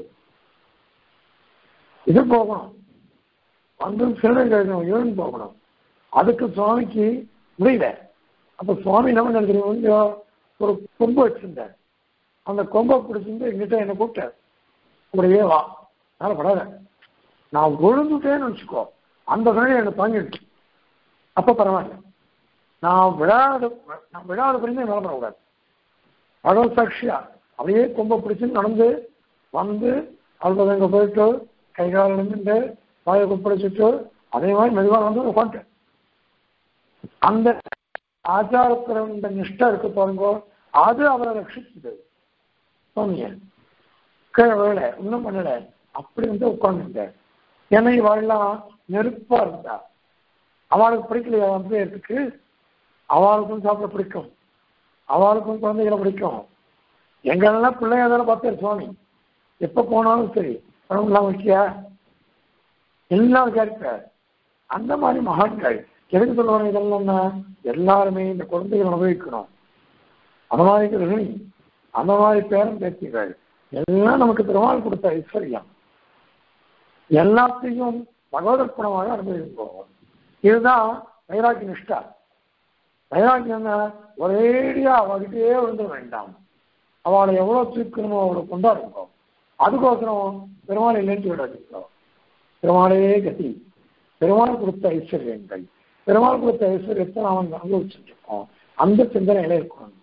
[SPEAKER 1] இது போகணும் வந்து சிறுநீர் கழிக்கணும் யூரின் போகணும் அதுக்கு சுவாமிக்கு முடியல அப்ப சுவாமி என்ன பண்ண தெரியும் ஒரு கொம்பு வச்சிருந்தார் அந்த கொம்பை பிடிச்சிருந்து எங்கிட்ட என்ன கூப்பிட்டார் கூடவே வா அதனால படாத நான் விழுந்துட்டேன்னு வச்சுக்கோ அந்த கணக்கு என்னை தாங்கிடுச்சு அப்ப பரவாயில்ல நான் விழாத நான் விழாத பிரிந்து மேலே பண்ணக்கூடாது பகவத் சாட்சியா அப்படியே கொம்பை பிடிச்சு நடந்து வந்து அல்பது அங்கே போயிட்டு கை கால் நின்று வாயை கொப்பளிச்சுட்டு அதே மாதிரி மெதுவாக வந்து உட்காந்துட்டேன் அந்த ஆச்சாரத்தில் இந்த நிஷ்டை இருக்கு பாருங்க அது அவரை ரட்சிச்சுது சுவாமிய கீழே வேலை இன்னும் பண்ணல அப்படி வந்து உட்காந்துட்டார் ஏன்னா இவாள்லாம் நெருப்பா இருந்தா அவளுக்கு பிடிக்கலையா வந்து இருக்கு அவளுக்கும் சாப்பிட பிடிக்கும் அவளுக்கும் குழந்தைகளை பிடிக்கும் எங்களெல்லாம் பிள்ளையா தானே பார்த்தார் சுவாமி எப்ப போனாலும் சரி பணம்லாம் வைக்கியா எல்லாம் விசாரிப்பார் அந்த மாதிரி மகான்கள் எதுக்கு சொல்லுவாங்க இதெல்லாம்னா எல்லாருமே இந்த குழந்தைகள் அனுபவிக்கணும் அந்த மாதிரி கிரகிணி அந்த மாதிரி பேரம் பேத்திகள் எல்லாம் நமக்கு பெருமாள் கொடுத்த ஐஸ்வர்யம் எல்லாத்தையும் பகவதர்ப்பணமாக அனுபவிப்போம் இதுதான் வைராக்கி நிஷ்டா வைராக்கியம் ஒரேடியா அவகிட்டே விழுந்துட வேண்டாம் அவளை எவ்வளவு தூக்கணுமோ அவளை கொண்டாடுங்க அதுக்கோசரம் பெருமாள் இல்லைன்னு விடாதீங்க பெருமாளே கதி பெருமாள் கொடுத்த ஐஸ்வர்யங்கள் பெருமாள் கொடுத்த ஐஸ்வர்யத்தை நாம் அனுபவிச்சுட்டு இருக்கோம் அந்த சிந்தனையில இருக்கணும்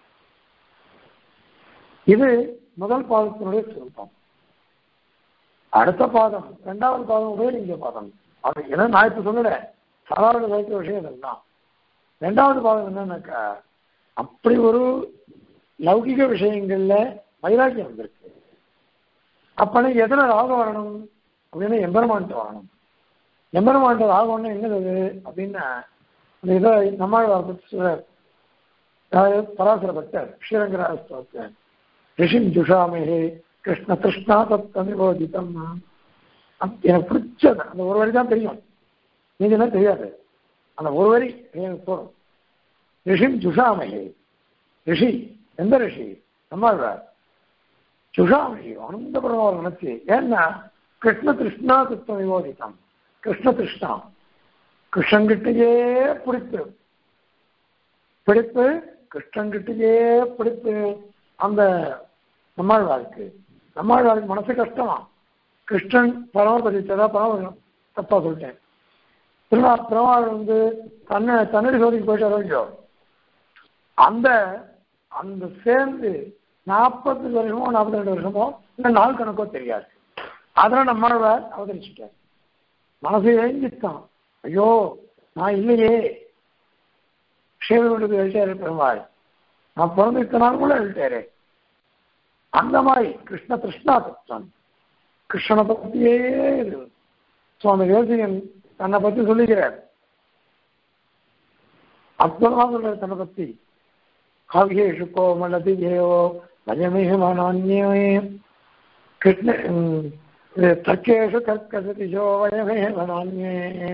[SPEAKER 1] இது முதல் பாதத்தினுடைய சுருப்பம் அடுத்த பாதம் இரண்டாவது பாதம் உபயலிங்க பாதம் அது ஏன்னா நான் இப்ப சொல்லல சாதாரண வைக்கிற விஷயம் இதெல்லாம் ரெண்டாவது பாதம் என்னன்னாக்கா அப்படி ஒரு லௌகிக விஷயங்கள்ல வைராக்கியம் வந்திருக்கு அப்பனா எதுல ராகம் வரணும் அப்படின்னா எம்பெருமான்ட்டு வரணும் எம்பெருமான்ட்டு ராகம்னு என்னது அது அப்படின்னா அந்த இதை நம்மாழ்வார் பற்றி பராசர பக்தர் ஸ்ரீரங்கராஜ ரிஷிம் ஜுஷாமேஹே கிருஷ்ண கிருஷ்ணா தத் அனுபோதித்தம் எனக்கு பிடிச்சது அந்த ஒரு வரி தான் தெரியும் நீங்க தெரியாது அந்த ஒரு வரி எனக்கு போதும் ரிஷிம் ஜுஷாமகே ரிஷி எந்த ரிஷி நம்மாழ்வார் சுஷாமி ஆனந்தபுரம் நினைச்சு ஏன்னா கிருஷ்ண கிருஷ்ணா கிருஷ்ண விவோதித்தம் கிருஷ்ண கிருஷ்ணா கிருஷ்ணங்கிட்டயே பிடிப்பு பிடிப்பு கிருஷ்ணன்கிட்டயே பிடிப்பு அந்த நம்மாழ்வாருக்கு நம்மாழ்வாருக்கு மனசு கஷ்டமா கிருஷ்ணன் பரமபதித்ததா பரம தப்பா சொல்லிட்டேன் திருநா திருமாவளவன் வந்து தன்னை தன்னடி சோதிக்கு போயிட்டு இல்லையோ அந்த அந்த சேர்ந்து நாற்பது வருஷமோ நாற்பத்தி ரெண்டு வருஷமோ இல்லை நாள் கணக்கோ தெரியாது அதெல்லாம் நம்மாழ்வார் அவதரிச்சுட்டார் மனசு ஏங்கித்தான் ஐயோ நான் இல்லையே க்ஷேமத்துக்கு எழுத்தாரு பெருமாள் நான் பிறந்து இத்தனை நாள் கூட எழுத்தாரு அந்த மாதிரி கிருஷ்ண கிருஷ்ணா தத்துவம் கிருஷ்ணனை பத்தியே இது சுவாமி தேசிகன் தன்னை பத்தி சொல்லிக்கிறார் அற்புதமா சொல்றாரு தன்னை பத்தி காவியேஷு கோமலதி தேவோ வயமேவனான்யே கிருஷ்ண தர்க்கேஷு தர்க்கசதிஷோ வயமேவனான்யே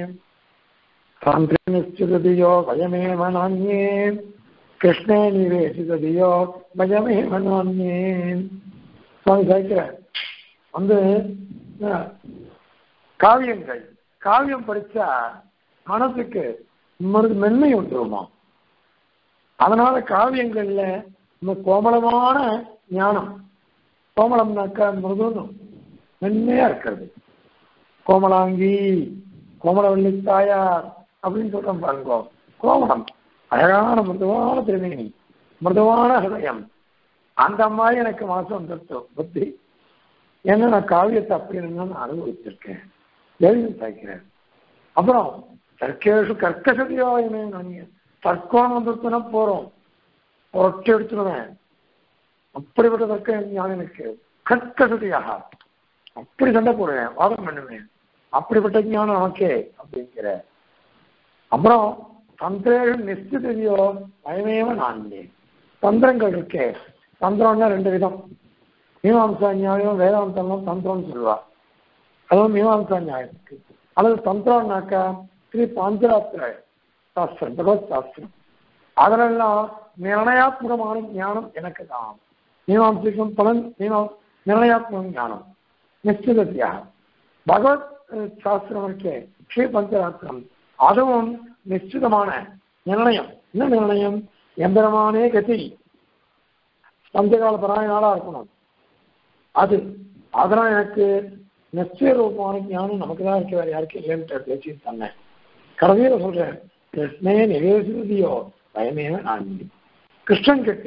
[SPEAKER 1] சாந்திரனிஷ்டிததியோ வயமேவ நான்யே கிருஷ்ணே நிவேசிததியோ வயமேவ நான்யே சுவாமி சாய்க்கிறார் வந்து அஹ், காவியங்கள் காவியம் படிச்சா மனசுக்கு மறு- மென்மை வந்துருமா அதனால காவியங்கள்ல இந்த கோமளமான ஞானம் கோமளம்னாக்கா மிருதுன்னு மென்மையா இருக்கிறது கோமலாங்கி கோமலவள்ளி தாயார் அப்படின்னு சொல்றோம் பாருங்க கோமலம் அழகான மிருதுவான திருமேனி மிருதுவான ஹிருதயம் அந்த மாதிரி எனக்கு மனசு வந்துருச்சு புத்தி ஏன்னா நான் காவியத்தை அப்படின்னு நான் அனுபவிச்சிருக்கேன் எழுதி சாய்க்கிறேன் அப்புறம் தர்க்கேஷு கர்க்கசதியோயமே நான் தர்க்கம் வந்துருச்சுன்னா போறோம் ஒட்டி எடுத்துடுவேன் அப்படிப்பட்ட தர்க்க ஞானம் எனக்கு கர்க்கசதியாக அப்படி சண்டை போடுவேன் வாதம் பண்ணுவேன் அப்படிப்பட்ட ஞானம் நமக்கே அப்படிங்கிற அப்புறம் தந்திரேஷு நிச்சிதையோ பயமேவ நான்கு தந்திரங்கள் இருக்கே தந்திரம்னா ரெண்டு விதம் மீமாம்சா நியாயம் வேதாந்தம்லாம் தந்திரம்னு சொல்லுவா அதுவும் மீமாம்சா நியாயம் இருக்கு அல்லது தந்திரம்னாக்கா ஸ்ரீ பாஞ்சராத்திர சாஸ்திரம் பகவத் சாஸ்திரம் அதிலெல்லாம் நிர்ணயாத்மகமான ஞானம் எனக்கு தான் மீமாம்சிக்கும் பலன் மீமாம் நிர்ணயாத்மக ஞானம் நிச்சிதத்தியா பகவத் அஹ், சாஸ்திரம் இருக்கே ஸ்ரீ பஞ்சராத்திரம் அதுவும் நிச்சிதமான நிர்ணயம் என்ன நிர்ணயம் எந்திரமானே கதி பஞ்சகால பராயணாலா இருக்கணும் அது அதெல்லாம் எனக்கு நிச்சய ரூபமான ஞானம் நமக்கு தான் இருக்கு வேற யாருக்கு இல்லைன்ற பேச்சு தன்னை கடைசியில சொல்றேன் கிருஷ்ணே நிவேசிதியோ பயமே நான் கிருஷ்ணன் கிட்ட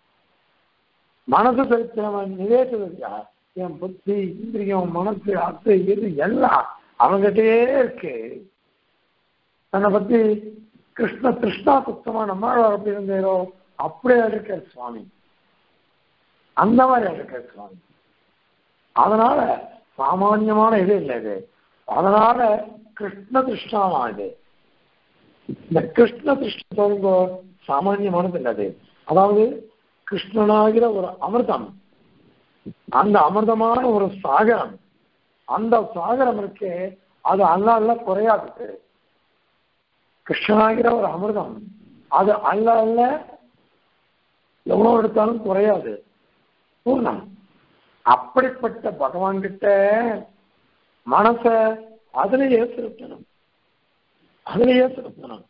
[SPEAKER 1] மனசு செலுத்தினவன் நிவேசிதியா என் புத்தி இந்திரியம் மனசு அது இது எல்லாம் அவன்கிட்டயே இருக்கு தன்னை பத்தி கிருஷ்ண கிருஷ்ணா புத்தமா நம்மளால் அப்படி இருந்தேரோ அப்படியே இருக்கார் சுவாமி அந்த மாதிரி இருக்கார் சுவாமி அதனால சாமான்யமான இது இல்லை இது அதனால கிருஷ்ண திருஷ்ணாமா இது இந்த கிருஷ்ண திருஷ்ண சாமான்யமானது இல்லை அது அதாவது கிருஷ்ணனாகிற ஒரு அமிர்தம் அந்த அமிர்தமான ஒரு சாகரம் அந்த சாகரம் இருக்கே அது அல்ல அல்ல குறையாது கிருஷ்ணனாகிற ஒரு அமிர்தம் அது அல்ல அல்ல எவ்வளவு எடுத்தாலும் குறையாது பூர்ணம் அப்படிப்பட்ட பகவான் கிட்ட மனச அதுலயே செலுத்தணும் அதுலயே செலுத்தணும்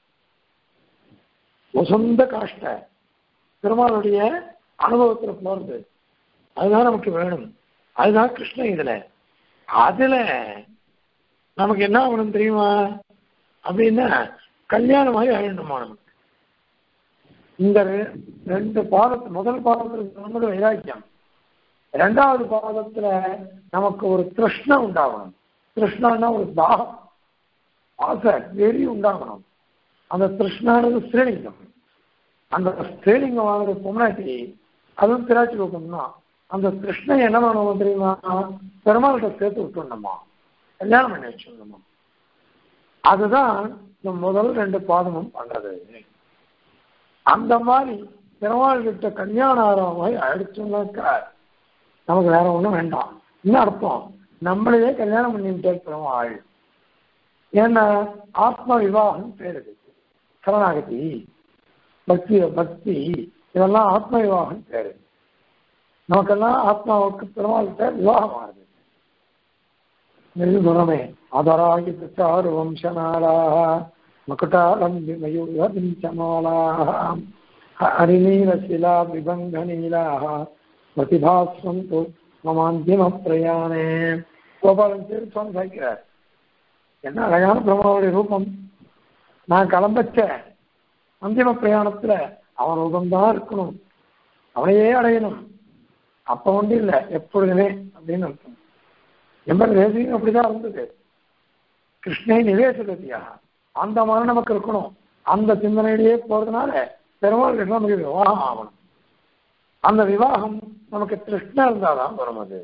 [SPEAKER 1] சொந்த காஷ்ட பெருமாளுடைய அனுபவத்துல போறது அதுதான் நமக்கு வேணும் அதுதான் கிருஷ்ணன் இதுல அதுல நமக்கு என்ன ஆகணும் தெரியுமா அப்படின்னா கல்யாணம் மாதிரி ஆயிடணுமா நமக்கு இந்த ரெ- ரெண்டு பாதத்து முதல் பாதத்துல சொன்னது வைராக்கியம் இரண்டாவது பாதத்துல நமக்கு ஒரு கிருஷ்ண உண்டாகணும் கிருஷ்ணன்னா ஒரு தாகம் ஆசை வெறி உண்டாகணும் அந்த கிருஷ்ணானது ஸ்ரீலிங்கம் அந்த ஸ்ரீலிங்கம் வாங்குற பொம்னாட்டி அதுவும் திராட்சை ரூபம் தான் அந்த கிருஷ்ணன் என்ன பண்ணணும் தெரியுமா பெருமாள்கிட்ட சேர்த்து விட்டுணுமா கல்யாணம் பண்ணி வச்சுடணுமா அதுதான் இந்த முதல் ரெண்டு பாதமும் பண்றது அந்த மாதிரி பெருமாள் கிட்ட கல்யாணம் ஆகிற மாதிரி அடிச்சோம்னாக்கா நமக்கு வேற ஒண்ணும் வேண்டாம் என்ன அர்த்தம் நம்மளையே கல்யாணம் பண்ணிவிட்டே பெருமாள் ஏன்னா ஆத்ம விவாகம் பேர் இது சரணாகதி பக்தி பக்தி இதெல்லாம் ஆத்ம விவாகம் பேரு நமக்கெல்லாம் ஆத்மாவுக்கு பெருமாள்கிட்ட விவாகம் ஆகுது நிர்குணமே அதராகி பிரச்சாரு வம்சநாளாக மகுட்டாலம் மயூரவிஞ்சமாளாக ஹரிநீலசிலா விபங்கநீலாக பிரதிபாஸ்வம் து மமாந்திம பிரயாணே கோபாலன் சேரி சுவாமி சாய்க்கிறார் என்ன அழகான பிரம்மாவுடைய ரூபம் நான் கிளம்பச்ச அந்திம பிரயாணத்துல அவன் ரூபம்தான் இருக்கணும் அவனையே அடையணும் அப்ப ஒன்றும் இல்லை எப்பொழுதுமே அப்படின்னு அர்த்தம் எம்பர் தேசியம் அப்படிதான் இருந்தது கிருஷ்ணை நிவேசகதியா அந்த மாதிரி நமக்கு இருக்கணும் அந்த சிந்தனையிலேயே போறதுனால பெருமாள் கிட்ட நமக்கு விவாகம் ஆகணும் அந்த விவாகம் நமக்கு திருஷ்ணா இருந்தாதான் வரும் அது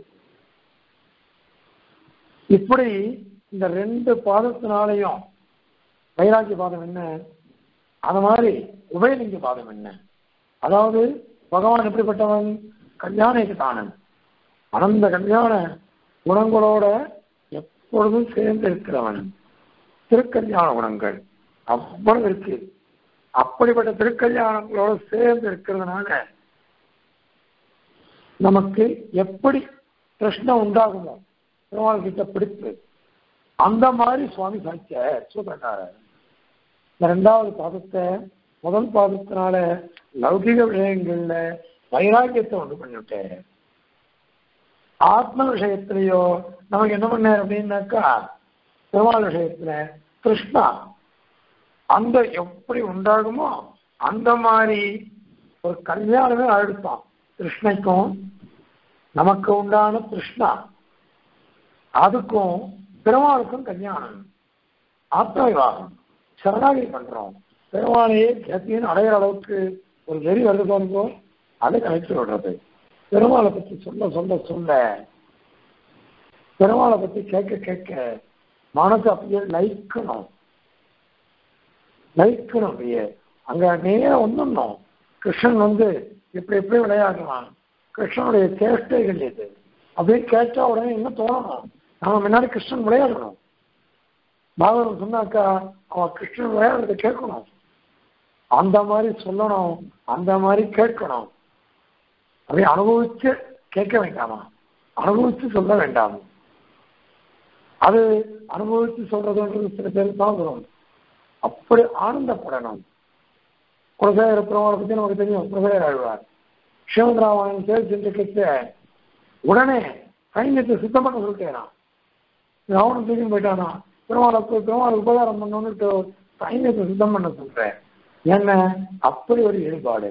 [SPEAKER 1] இப்படி இந்த ரெண்டு பாதத்தினாலையும் வைராக்கிய பாதம் என்ன அது மாதிரி உபயலிங்க பாதம் என்ன அதாவது பகவான் எப்படிப்பட்டவன் கல்யாணிக்கு தானன் அனந்த கல்யாண குணங்களோட எப்பொழுதும் சேர்ந்து இருக்கிறவன் திருக்கல்யாண குணங்கள் அவ்வளவு இருக்கு அப்படிப்பட்ட திருக்கல்யாணங்களோட சேர்ந்து இருக்கிறதுனால நமக்கு எப்படி கிருஷ்ண உண்டாகுமோ பெருமாள் கிட்ட பிடிப்பு அந்த மாதிரி சுவாமி சாட்சிய சூத்திரக்காரர் இந்த ரெண்டாவது பாதத்தை முதல் பாதத்தினால லௌகிக விஷயங்கள்ல வைராக்கியத்தை உண்டு பண்ணிவிட்டேன் ஆத்ம விஷயத்திலேயோ நமக்கு என்ன பண்ணார் அப்படின்னாக்கா பெருமாள் விஷயத்துல கிருஷ்ணா அந்த எப்படி உண்டாகுமோ அந்த மாதிரி ஒரு கல்யாணமே அழுத்தான் கிருஷ்ணைக்கும் நமக்கு உண்டான கிருஷ்ணா அதுக்கும் பெருமாளுக்கும் கல்யாணம் ஆத்ம விவாகம் சரணாகி பண்றோம் பெருமாளையே கத்தின்னு அடையிற அளவுக்கு ஒரு வெறி வருது பாருங்கோ அதை கணக்கு விடுறது பெருமாளை பத்தி சொல்ல சொல்ல சொல்ல பெருமாளை பத்தி கேட்க கேட்க மனசு அப்படியே லைக்கணும் லைக்கணும் அப்படியே அங்க நேரம் வந்துடணும் கிருஷ்ணன் வந்து இப்படி எப்படி விளையாடலாம் கிருஷ்ணனுடைய சேஷ்டைகள் எது அப்படின்னு கேட்டா உடனே என்ன தோணணும் நம்ம முன்னாடி கிருஷ்ணன் விளையாடணும் பாகவதம் சொன்னாக்கா அவன் கிருஷ்ணன் விளையாடுறத கேட்கணும் அந்த மாதிரி சொல்லணும் அந்த மாதிரி கேட்கணும் அதை அனுபவிச்சு கேட்க வேண்டாமா அனுபவிச்சு சொல்ல வேண்டாம் அது அனுபவிச்சு சொல்றதுன்றது சில பேருக்கு தான் வரும் அப்படி ஆனந்தப்படணும் குலசேகர பெருமாளை பத்தி நமக்கு தெரியும் குலசேகர ஆழ்வார் சிவந்திராமாயணம் தேர்வு சென்று கேட்க உடனே சைன்யத்தை சுத்தம் பண்ண சொல்லிட்டேனா ராவணன் தூக்கி போயிட்டானா பெருமாளுக்கு பெருமாளுக்கு உபகாரம் பண்ணணும்னு சைன்யத்தை சுத்தம் பண்ண சொல்றேன் என்ன அப்படி ஒரு ஈடுபாடு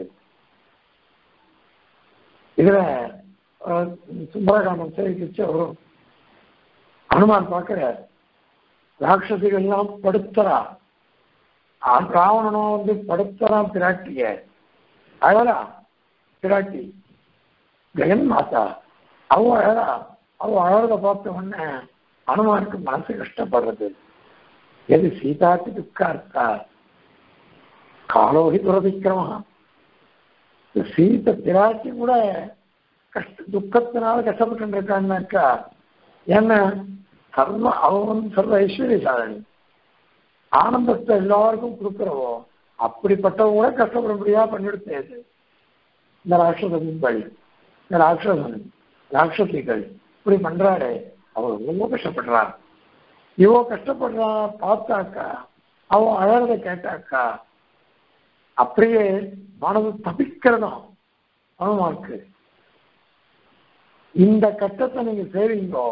[SPEAKER 1] இதுல சுந்தரகாண்டம் சேவிச்சு அவரும் அனுமான் பார்க்கிற ராட்சசிகள் எல்லாம் படுத்துறா ராவணனும் வந்து படுத்துறான் பிராட்டிய அழகா பிராட்டி ஜெகன் மாதா அவ அழகா அவ அழகத பார்த்த உடனே அனுமானுக்கு மனசு கஷ்டப்படுறது எது சீதாக்கு துக்கா இருக்கா காலோகி துரதிக்கிறமா சீத பிராட்டி கூட கஷ்ட துக்கத்தினால கஷ்டப்பட்டு இருக்கான்னாக்கா ஏன்னா சர்வ அவன் வந்து சர்வ ஐஸ்வர்யசாரணி ஆனந்தத்தை எல்லாருக்கும் கொடுக்குறவோ அப்படிப்பட்டவங்க கூட கஷ்டப்பட முடியா பண்ணிவிடுத்தது இந்த ராட்சசன் பழி இந்த ராட்சசன் ராட்சசிகள் இப்படி பண்றாரு அவர் ரொம்ப கஷ்டப்படுறார் இவோ கஷ்டப்படுறா பார்த்தாக்கா அவ அழறத கேட்டாக்கா அப்படியே மனது தப்பிக்கிறதும் அனுமாருக்கு இந்த கட்டத்தை நீங்க சேவிங்கோ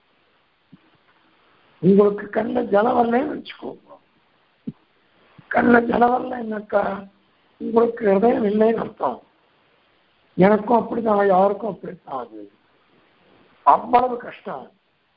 [SPEAKER 1] உங்களுக்கு கண்ட ஜலம் வரலன்னு வச்சுக்கோங்க கண்ட ஜலம் வரலன்னாக்கா உங்களுக்கு ஹிருதயம் இல்லைன்னு அர்த்தம் எனக்கும் அப்படித்தான் யாருக்கும் அப்படித்தான் அது அவ்வளவு கஷ்டம்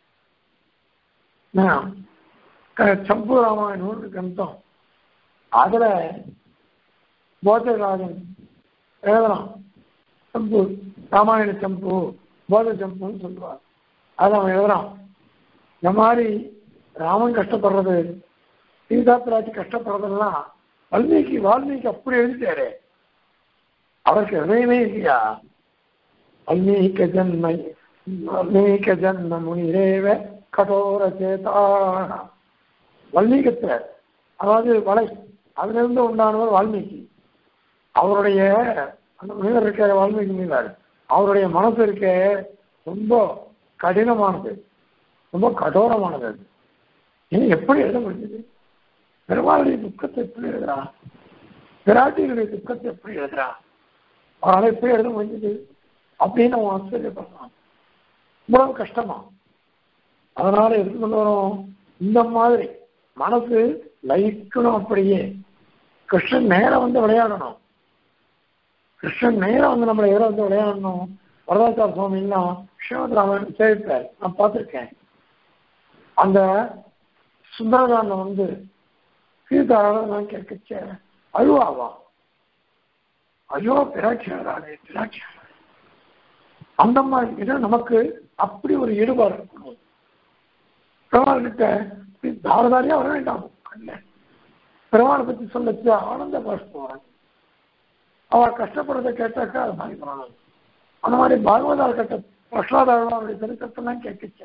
[SPEAKER 1] சம்பு ராமாயணம் கிரந்தம் அதுல போதராஜன் எழுதலாம் சம்பு ராமாயண சம்பு போத சம்புன்னு சொல்லுவார் அது அவன் எழுதுறான் இந்த மாதிரி ராமன் கஷ்டப்படுறது சீதா பிராட்டி கஷ்டப்படுறதெல்லாம் வால்மீகி வால்மீகி அப்படி எழுதிட்டாரு அவருக்கு ஹிருதயமே இல்லையா வால்மீக ஜன்மை வால்மீக ஜன்ம முனிரேவ கடோர சேதா வல்மீகத்துல அதாவது வலை அதுல இருந்து உண்டானவர் வால்மீகி அவருடைய அந்த முனிவர் இருக்க வால்மீகி முனிவர் அவருடைய மனசு இருக்க ரொம்ப கடினமானது ரொம்ப கடோரமானது அது இனி எப்படி எழுத முடிஞ்சது பெருமாளுடைய துக்கத்தை எப்படி எழுதுறா பிராட்டியினுடைய துக்கத்தை எப்படி எழுதுறான் அவரால் எப்படி எழுத முடிஞ்சது அப்படின்னு அவன் ஆச்சரியப்படுறான் இவ்வளவு கஷ்டமா அதனால எதுக்கு கொண்டு வரும் இந்த மாதிரி மனசு லயிக்கணும் அப்படியே கிருஷ்ணன் நேரம் வந்து விளையாடணும் கிருஷ்ணன் நேரம் வந்து நம்மளை எதிர வந்து விளையாடணும் வரதாச்சார சுவாமிலாம் ஸ்ரீமத் ராமன் சேவிப்பார் நான் பார்த்துருக்கேன் அந்த சுந்தரகாண்டம் வந்து சீதாராமன் நான் கேட்கச்ச அழுவாவா ஐயோ பிராட்சியாராளே பிராட்சியாரா அந்த மாதிரி இது நமக்கு அப்படி ஒரு ஈடுபாடு இருக்கணும் பெருமாள் கிட்ட இப்படி தாரதாரியா வர வேண்டாம் கண்ண பெருமாளை பத்தி சொல்லச்சு ஆனந்த பாஷ்பம் அவ கஷ்டப்படுறதை கேட்டாக்கா அது மாதிரி பண்ணணும் அந்த மாதிரி பாகவதால் கட்ட பிரசாதாவுடைய சரித்திரத்தெல்லாம் கேட்கச்ச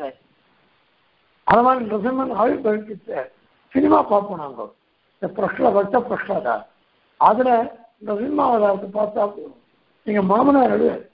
[SPEAKER 1] அது மாதிரி நரசிம்மன் ஆயுள் பகிர்க்கிச்ச சினிமா பார்ப்போம் நாங்க இந்த பிரஷ்லா பக்த பிரஷ்லாதா அதுல நரசிம்மாவதாரத்தை பார்த்தா போதும் எங்க மாமனார் எழுவார்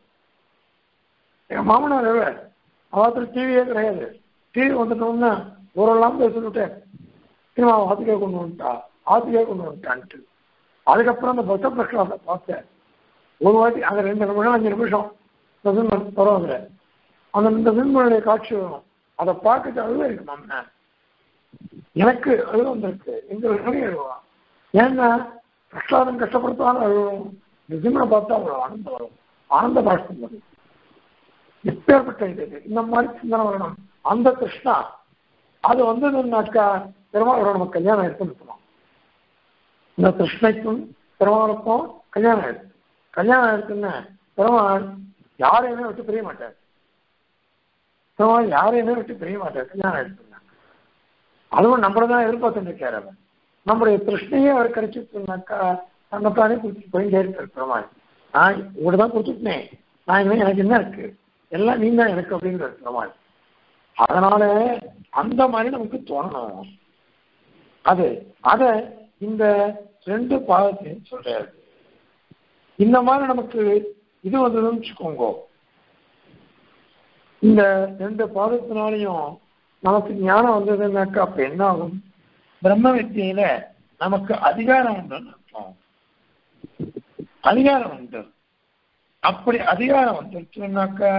[SPEAKER 1] எங்க மாமனார் எழுவார் அவத்துல டிவியே கிடையாது டிவி வந்துட்டோம்னா ஊரெல்லாம் போய் சொல்லிட்டேன் சினிமா ஆத்துக்கே கொண்டு வந்துட்டா ஆத்துக்கே கொண்டு வந்துட்டான்ட்டு அதுக்கப்புறம் அந்த பக்த பிரஷ்லாத பார்த்தேன் ஒரு வாட்டி அந்த ரெண்டு நிமிஷம் அஞ்சு நிமிஷம் நரசிம்மன் பரவாயில்ல அந்த இந்த சிம்மனுடைய காட்சி வரும் அதை பார்த்துட்டு அழுவ இருக்கு மாமன எனக்கு அழுவ வந்திருக்கு எங்க விலகி அழுவா ஏன்னா பிரசாதம் கஷ்டப்படுத்தாலும் அழுவும் நிஜமனை பார்த்தா அவ்வளவு ஆனந்தம் வரும் ஆனந்த பாஷ்பம் வரும் எப்பேற்பட்ட இது இந்த மாதிரி சிந்தனை வரணும் அந்த கிருஷ்ணா அது வந்ததுன்னாக்கா பெருமாளோட நம்ம கல்யாணம் எடுத்து நிற்கணும் இந்த கிருஷ்ணைக்கும் பெருமாளுக்கும் கல்யாணம் ஆயிடுச்சு கல்யாணம் ஆயிடுச்சுன்னா பெருமாள் யாரையுமே விட்டு பிரிய மாட்டார் பெருமாள் யாரையுமே விட்டு பிரிய மாட்டார் கல்யாணம் ஆயிடுச்சுன்னா அதுவும் நம்மள தான் எதிர்பார்த்துட்டு இருக்காரு அவர் நம்முடைய கிருஷ்ணையே அவர் கிடைச்சிருச்சுனாக்கா தன்னைத்தானே கொடுத்துட்டு போயிட்டே இருக்கார் பெருமாள் நான் உங்கள்கிட்ட தான் கொடுத்துட்டேன் நான் இனிமே எனக்கு என்ன இருக்கு எல்லாம் நீங்க தான் எனக்கு அப்படிங்கிற பெருமாள் அதனால அந்த மாதிரி நமக்கு தோணணும் அது அத இந்த ரெண்டு பாதத்தையும் சொல்றாரு இந்த மாதிரி நமக்கு இது வந்ததுன்னு வச்சுக்கோங்க இந்த ரெண்டு பாதத்தினாலையும் நமக்கு ஞானம் வந்ததுன்னாக்கா அப்ப என்ன ஆகும் பிரம்ம வித்தியில நமக்கு அதிகாரம் உண்டுன்னு அர்த்தம் அதிகாரம் உண்டு அப்படி அதிகாரம் வந்துருச்சுன்னாக்கா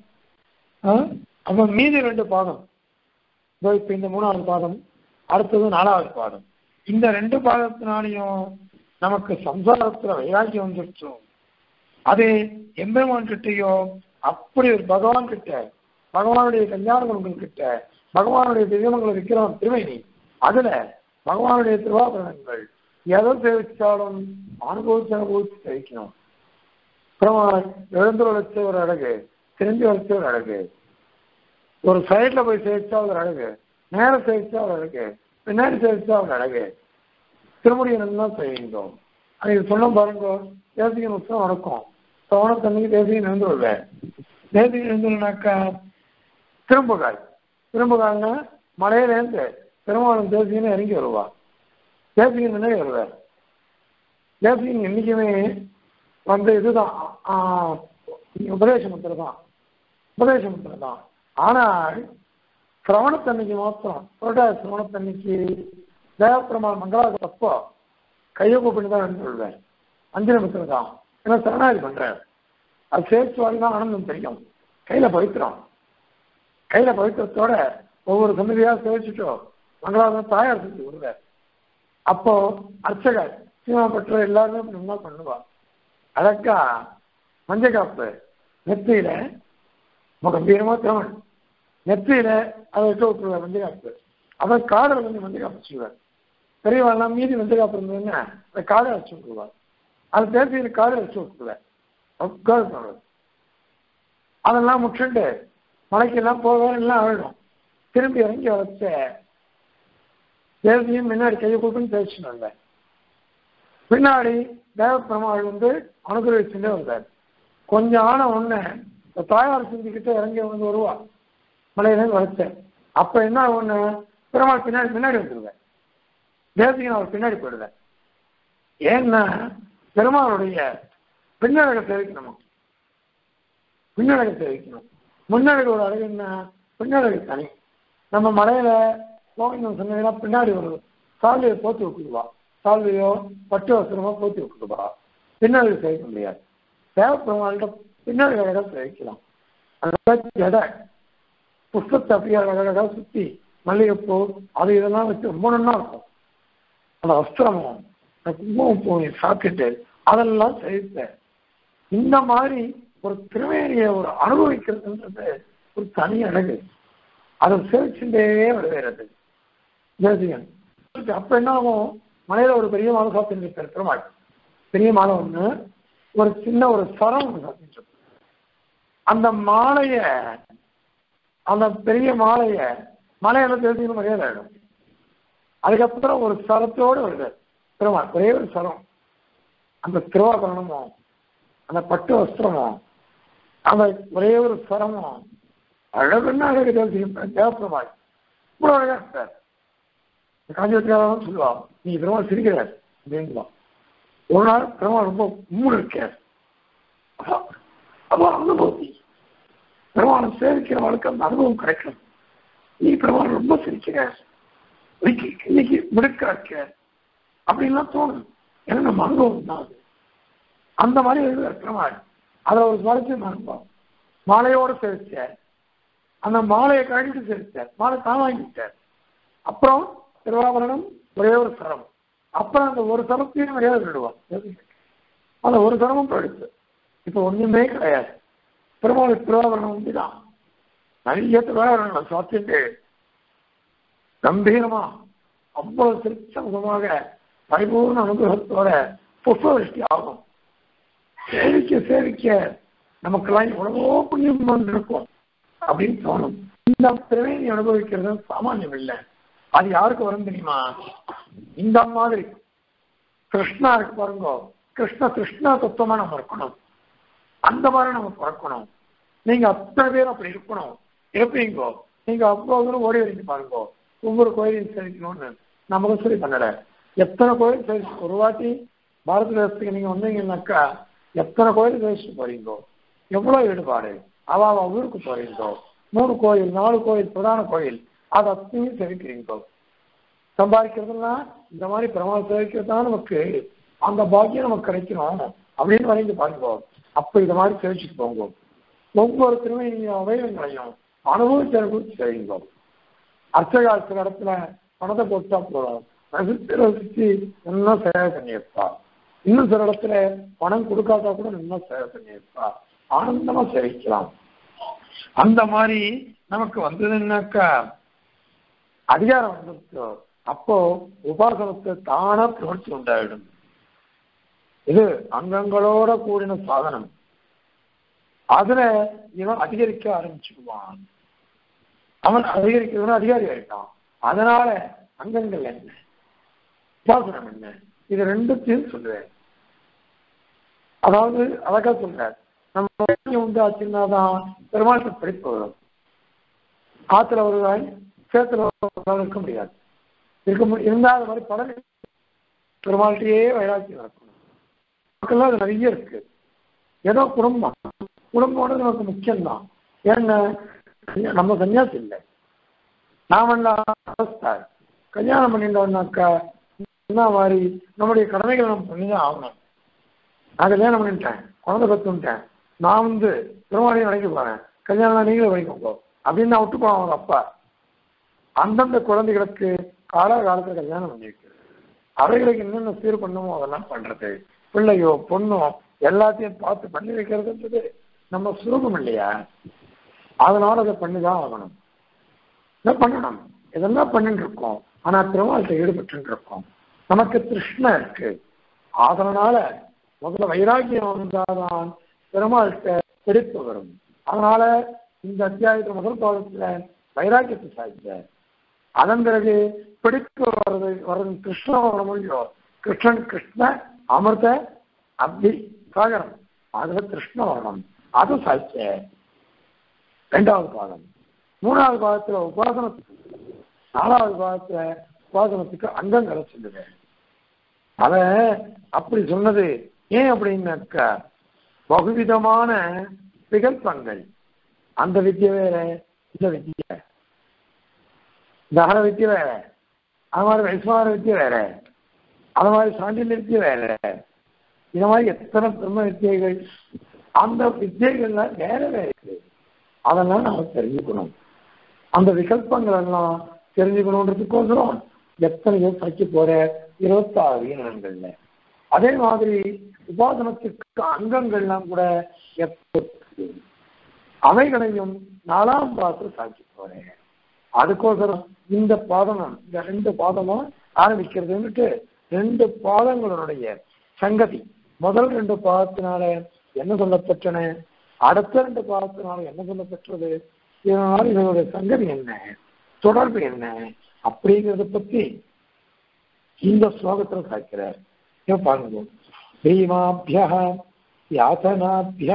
[SPEAKER 1] அப்ப மீதி ரெண்டு பாதம் இதோ இப்ப இந்த மூணாவது பாதம் அடுத்தது நாலாவது பாதம் இந்த ரெண்டு பாதத்தினாலையும் நமக்கு சம்சாரத்துல வைராக்கியம் வந்துருச்சு அது எம்பெருமான் கிட்டயோ அப்படி ஒரு பகவான் கிட்ட பகவானுடைய கல்யாண குணங்கள் கிட்ட பகவானுடைய திவ்யமங்களை விற்கிறோம் திருமணி அதுல பகவானுடைய திருவாபரணங்கள் எதை சேவிச்சாலும் அனுபவிச்சு அனுபவிச்சு சேவிக்கணும் அப்புறம் எழுந்து வளர்ச்ச ஒரு அழகு திரும்பி வளர்ச்ச ஒரு அழகு ஒரு சைட்ல போய் சேவிச்சா ஒரு அழகு நேரம் சேவிச்சா ஒரு அழகு பின்னாடி சேவிச்சா ஒரு அழகு திருமுடியன் தான் செய்யுங்க அது சொன்ன பாருங்க தேசிகன் உற்சவம் நடக்கும் சோனத்தன்னைக்கு தேசிகன் எழுந்து வருவேன் தேசிகன் எழுந்துனாக்கா திரும்புகாய் திரும்புகாய்னா மலையிலேருந்து பெருமாளும் தேசிகனும் இறங்கி வருவா தேசிகன் முன்னாடி வருவார் தேசிகன் என்னைக்குமே வந்து இதுதான் உபதேச முத்திரை தான் உபதேச முத்திரை தான் ஆனால் சிரவணத்தன்னைக்கு மாத்திரம் புரட்டாத சிரவணத்தன்னைக்கு தேவப்பெருமாள் மங்களாசப்போ கையை கூப்பிட்டு தான் எழுந்து கொள்வேன் அஞ்சு நிமிஷம் தான் ஏன்னா சரணாதி பண்றேன் அது சேர்த்து வாங்கி தான் ஆனந்தம் தெரியும் கையில பவித்திரம் கையில பவித்திரத்தோட ஒவ்வொரு சன்னதியா சேவிச்சுட்டோ மங்களாசம் தாயார் செஞ்சு விடுவார் அப்போ அர்ச்சகர் சீமா பெற்ற எல்லாருமே நல்லா பண்ணுவா அழகா மஞ்சள் காப்பு நெத்தியில கம்பீரமா திருமண் நெத்தியில அதை வச்சு விட்டுருவார் மஞ்சள் காப்பு அவன் காடை வந்து மஞ்சள் காப்பு வச்சுருவார் பெரியவாள்லாம் மீதி மஞ்சள் காப்பு இருந்ததுன்னா அதை காடை வச்சு விட்டுருவார் அது தேசியில காடை வச்சு விட்டுருவார் சொல்றது அதெல்லாம் முற்றுண்டு மலைக்கெல்லாம் போக எல்லாம் ஆயிடும் திரும்பி இறங்கி வச்ச தேசியம் முன்னாடி கையை கூட்டுன்னு பேசிட்டு வந்தேன் பின்னாடி தேவப்பெருமாள் வந்து அனுகிரகிச்சுட்டே வந்தார் கொஞ்சம் ஆன உடனே தாயார் சிந்திக்கிட்டு இறங்கி வந்து வருவா மலையிலேருந்து வளர்த்தேன் அப்ப என்ன ஒண்ணு பெருமாள் பின்னாடி பின்னாடி வந்துருவேன் தேசிகன் அவர் பின்னாடி போயிடுவேன் ஏன்னா பெருமாளுடைய பின்னழகை தெரிவிக்கணும் பின்னழகை தெரிவிக்கணும் முன்னழகோட அழகு என்ன பின்னழகு தனி நம்ம மலையில கோவிந்தம் சொன்னீங்கன்னா பின்னாடி ஒரு சாலையை போட்டு விட்டுருவா சால்வையோ பட்டு வஸ்திரமோ போத்தி விட்டுருப்பா பின்னாடி சேவிக்க முடியாது தேவப்பெருமாள்கிட்ட பின்னாடி அழகா சேவிக்கலாம் அதனால ஜடை புஷ்பத்தை அப்படியே அழகழகா சுத்தி மல்லிகைப்பூ அது இதெல்லாம் வச்சு ரொம்ப நல்லா இருக்கும் அந்த வஸ்திரமும் அந்த குங்குமம் பூனை சாப்பிட்டு அதெல்லாம் சேவிப்பேன் இந்த மாதிரி ஒரு திருவேணியை ஒரு அனுபவிக்கிறதுன்றது ஒரு தனி அழகு அதை சேவிச்சுட்டே வருகிறது ஜோசிகன் அப்ப என்ன ஆகும் மலையில ஒரு பெரிய மாலை சாப்பிட்டு இருப்பார் பெருமாள் பெரிய மாலை ஒண்ணு ஒரு சின்ன ஒரு சரம் ஒண்ணு சாப்பிட்டு இருப்பார். அந்த மாலைய அந்த பெரிய மாலைய மலையில தெரிஞ்சு மரியாதை ஆயிடும் அதுக்கப்புறம் ஒரு சரத்தோடு வருது பெருமாள் ஒரே ஒரு சரம் அந்த திருவாபரணமும் அந்த பட்டு வஸ்திரமும் அந்த ஒரே ஒரு சரமும் அழகுன்னா அழகு தெரியும் தேவப்பெருமாள் இவ்வளவு அழகா இருப்பார் காஞ்சிபுரத்துக்காரன் சொல்லுவா நீ பெருமாள் சிரிக்கிறார் அப்படின்வா ஒரு நாள் பெருமாள் ரொம்ப உம்முன்னு இருக்கார் அப்போ அனுபவத்தி பெருமாளை சேவிக்கிறவளுக்கு அந்த அனுபவம் கிடைக்கும் நீ பெருமாள் ரொம்ப சிரிக்கிற இன்னைக்கு இன்னைக்கு மிடுக்க இருக்க அப்படின்லாம் தோணும் ஏன்னா நம்ம அனுபவம் தான் அது அந்த மாதிரி எழுதுவார் பெருமாள் அதில் ஒரு சுவாரஸ்யம் அனுபவம் மாலையோடு சேவிச்சார் அந்த மாலையை கழட்டிட்டு சேவிச்சார் மாலை தான் வாங்கிட்டார் அப்புறம் திருவாபரணம் ஒரே ஒரு சரம் அப்புறம் அந்த ஒரு சரத்தையும் மரியாதை விடுவான் அந்த ஒரு சரமும் போயிடுச்சு இப்போ ஒண்ணுமே கிடையாது பெருமாள் திருவாபரணம் உண்டுதான் நிறைய திருவாபரணம் சாத்திட்டு கம்பீரமா அவ்வளவு சிரிச்சமுகமாக பரிபூர்ண அனுகிரகத்தோட புஷ்பவருஷ்டி ஆகும் சேவிக்க சேவிக்க நமக்கெல்லாம் எவ்வளவோ புண்ணியம் வந்திருக்கும் அப்படின்னு தோணும் இந்த திறமையை அனுபவிக்கிறது சாமானியம் இல்லை அது யாருக்கு வரும் தெரியுமா இந்த மாதிரி கிருஷ்ணா இருக்கு பாருங்க கிருஷ்ண கிருஷ்ண தத்துவமா நம்ம இருக்கணும் அந்த மாதிரி நம்ம பிறக்கணும் நீங்க அத்தனை பேர் அப்படி இருக்கணும் இருப்பீங்கோ நீங்க அவ்வளவு தூரம் ஓடி வரீங்க பாருங்க ஒவ்வொரு கோயிலையும் சேவிக்கணும்னு நமக்கு சரி பண்ணல எத்தனை கோயில் சேவிச்சு ஒரு வாட்டி பாரத தேசத்துக்கு நீங்க வந்தீங்கன்னாக்கா எத்தனை கோயில் சேவிச்சு போறீங்கோ எவ்வளவு ஈடுபாடு அவ அவ ஊருக்கு போறீங்கோ மூணு கோயில் நாலு கோயில் பிரதான கோயில் அதை அத்தனையும் சேவிக்கிறீங்கோ சம்பாதிக்கிறதுனா இந்த மாதிரி பிரமாணம் சேவிக்கிறது தான் நமக்கு அந்த பாக்கியம் நமக்கு கிடைக்கணும் அப்படின்னு வரைந்து பாருங்க அப்ப இந்த மாதிரி சேவிச்சுட்டு போங்க ஒவ்வொரு திருமையின அவயவங்களையும் அனுபவிச்சு அனுபவிச்சு செய்யுங்க அர்ச்சகா சில இடத்துல பணத்தை போட்டா போதும் ரசித்து ரசிச்சு நல்லா சேவை பண்ணியிருப்பா இன்னும் சில இடத்துல பணம் கொடுக்காதா கூட நல்லா சேவை பண்ணியிருப்பா ஆனந்தமா சேவிக்கலாம் அந்த மாதிரி நமக்கு வந்ததுன்னாக்கா அதிகாரம் வந்துருச்சோ அப்போ உபாசனத்தை தானா பிரவர்த்தி உண்டாயிடும் இது அங்கங்களோட கூடின சாதனம் அதுல இவன் அதிகரிக்க ஆரம்பிச்சுடுவான் அவன் அதிகரிக்கிறவன் அதிகாரி ஆயிட்டான் அதனால அங்கங்கள் என்ன உபாசனம் என்ன இது ரெண்டுத்தையும் சொல்லுவேன் அதாவது அழகா சொல்றார் நம்ம உண்டாச்சுன்னா தான் பெருமாளுக்கு படிப்பு வரும் ஆத்துல வருவாய் சேத்துல வருவாய் இருக்க முடியாது இருக்க மு- இருந்தா அது மாதிரி படம் பெருமாள்கிட்டயே வைராக்கியம் இருக்கணும் மக்கள்லாம் அது நிறைய இருக்கு ஏதோ குடும்பம் குடும்போட நமக்கு முக்கியம்தான் ஏன்னா நம்ம சன்னியாசி இல்லை நாமெல்லாம் அவஸ்தார் கல்யாணம் பண்ணிட்டோம்னாக்கா என்ன மாதிரி நம்முடைய கடமைகளை நம்ம பண்ணிதான் ஆகணும் நான் கல்யாணம் பண்ணிட்டேன் குழந்தை கத்துட்டேன் நான் வந்து பெருமாளையும் வணங்கி போறேன் கல்யாணம் நீங்களே வணங்கிக்கோங்க அப்படின்னு நான் விட்டு போவேன் அவங்க அப்பா அந்தந்த குழந்தைகளுக்கு கால காலத்துல கல்யாணம் பண்ணி வைக்கிறது அவைகளுக்கு என்னென்ன சீர் பண்ணுமோ அதெல்லாம் பண்றது பிள்ளையோ பொண்ணோ எல்லாத்தையும் பார்த்து பண்ணி வைக்கிறதுன்றது நம்ம சுரூபம் இல்லையா அதனால அதை பண்ணிதான் ஆகணும் இதை பண்ணணும் இதெல்லாம் பண்ணிட்டு இருக்கோம் ஆனா திருமாவளத்தை ஈடுபட்டு இருக்கோம் நமக்கு திருஷ்ணை இருக்கு அதனால முதல்ல வைராக்கியம் வந்தாதான் பெருமாள்கிட்ட பிடிப்பு வரும் அதனால இந்த அத்தியாயத்துல முதல் பாகத்துல வைராக்கியத்தை சாதிச்சார் அதன் பிறகு பிடிப்பு வர்றது வர்றது கிருஷ்ணன் வர முடியும் கிருஷ்ணன் கிருஷ்ண அமிர்த அப்தி சாகரம் அதுல கிருஷ்ண வரணும் அது சாய்ச்ச ரெண்டாவது பாகம் மூணாவது பாகத்துல உபாசனத்துக்கு நாலாவது பாகத்துல உபாசனத்துக்கு அங்கங்களை சொல்லுவேன் அத அப்படி சொன்னது ஏன் அப்படின்னாக்கா பகுவிதமான விகல்பங்கள் அந்த வித்தியை வேற இந்த வித்தியை தகர வித்தியை வேற அது மாதிரி வைஸ்வார வித்தியை வேற அது மாதிரி சாண்டில்யத்திய வேற இந்த மாதிரி எத்தனை பிரம்ம வித்தியைகள் அந்த வித்தியைகள்லாம் வேற வேற இருக்கு அதெல்லாம் நாம தெரிஞ்சுக்கணும் அந்த விகல்பங்கள் எல்லாம் தெரிஞ்சுக்கணுன்றதுக்கோசரம் எத்தனையோ படிக்க போற இருபத்தாறு வீணங்கள்ல அதே மாதிரி உபாசனத்துக்கு அங்கங்கள்லாம் கூட எப்போ அவைகளையும் நாலாம் பாத்து சாட்சி போறேன் அதுக்கோசரம் இந்த பாதனம் இந்த ரெண்டு பாதமும் ஆரம்பிக்கிறதுன்னுட்டு ரெண்டு பாதங்களுடைய சங்கதி முதல் ரெண்டு பாதத்தினால என்ன சொல்லப்பட்டன அடுத்த ரெண்டு பாதத்தினால என்ன சொல்லப்பட்டது இதனால இதனுடைய சங்கதி என்ன தொடர்பு என்ன அப்படிங்கிறத பத்தி இந்த ஸ்லோகத்துல சாய்க்கிறார் பாருங்க பீமாபிய யாத்தனாபிய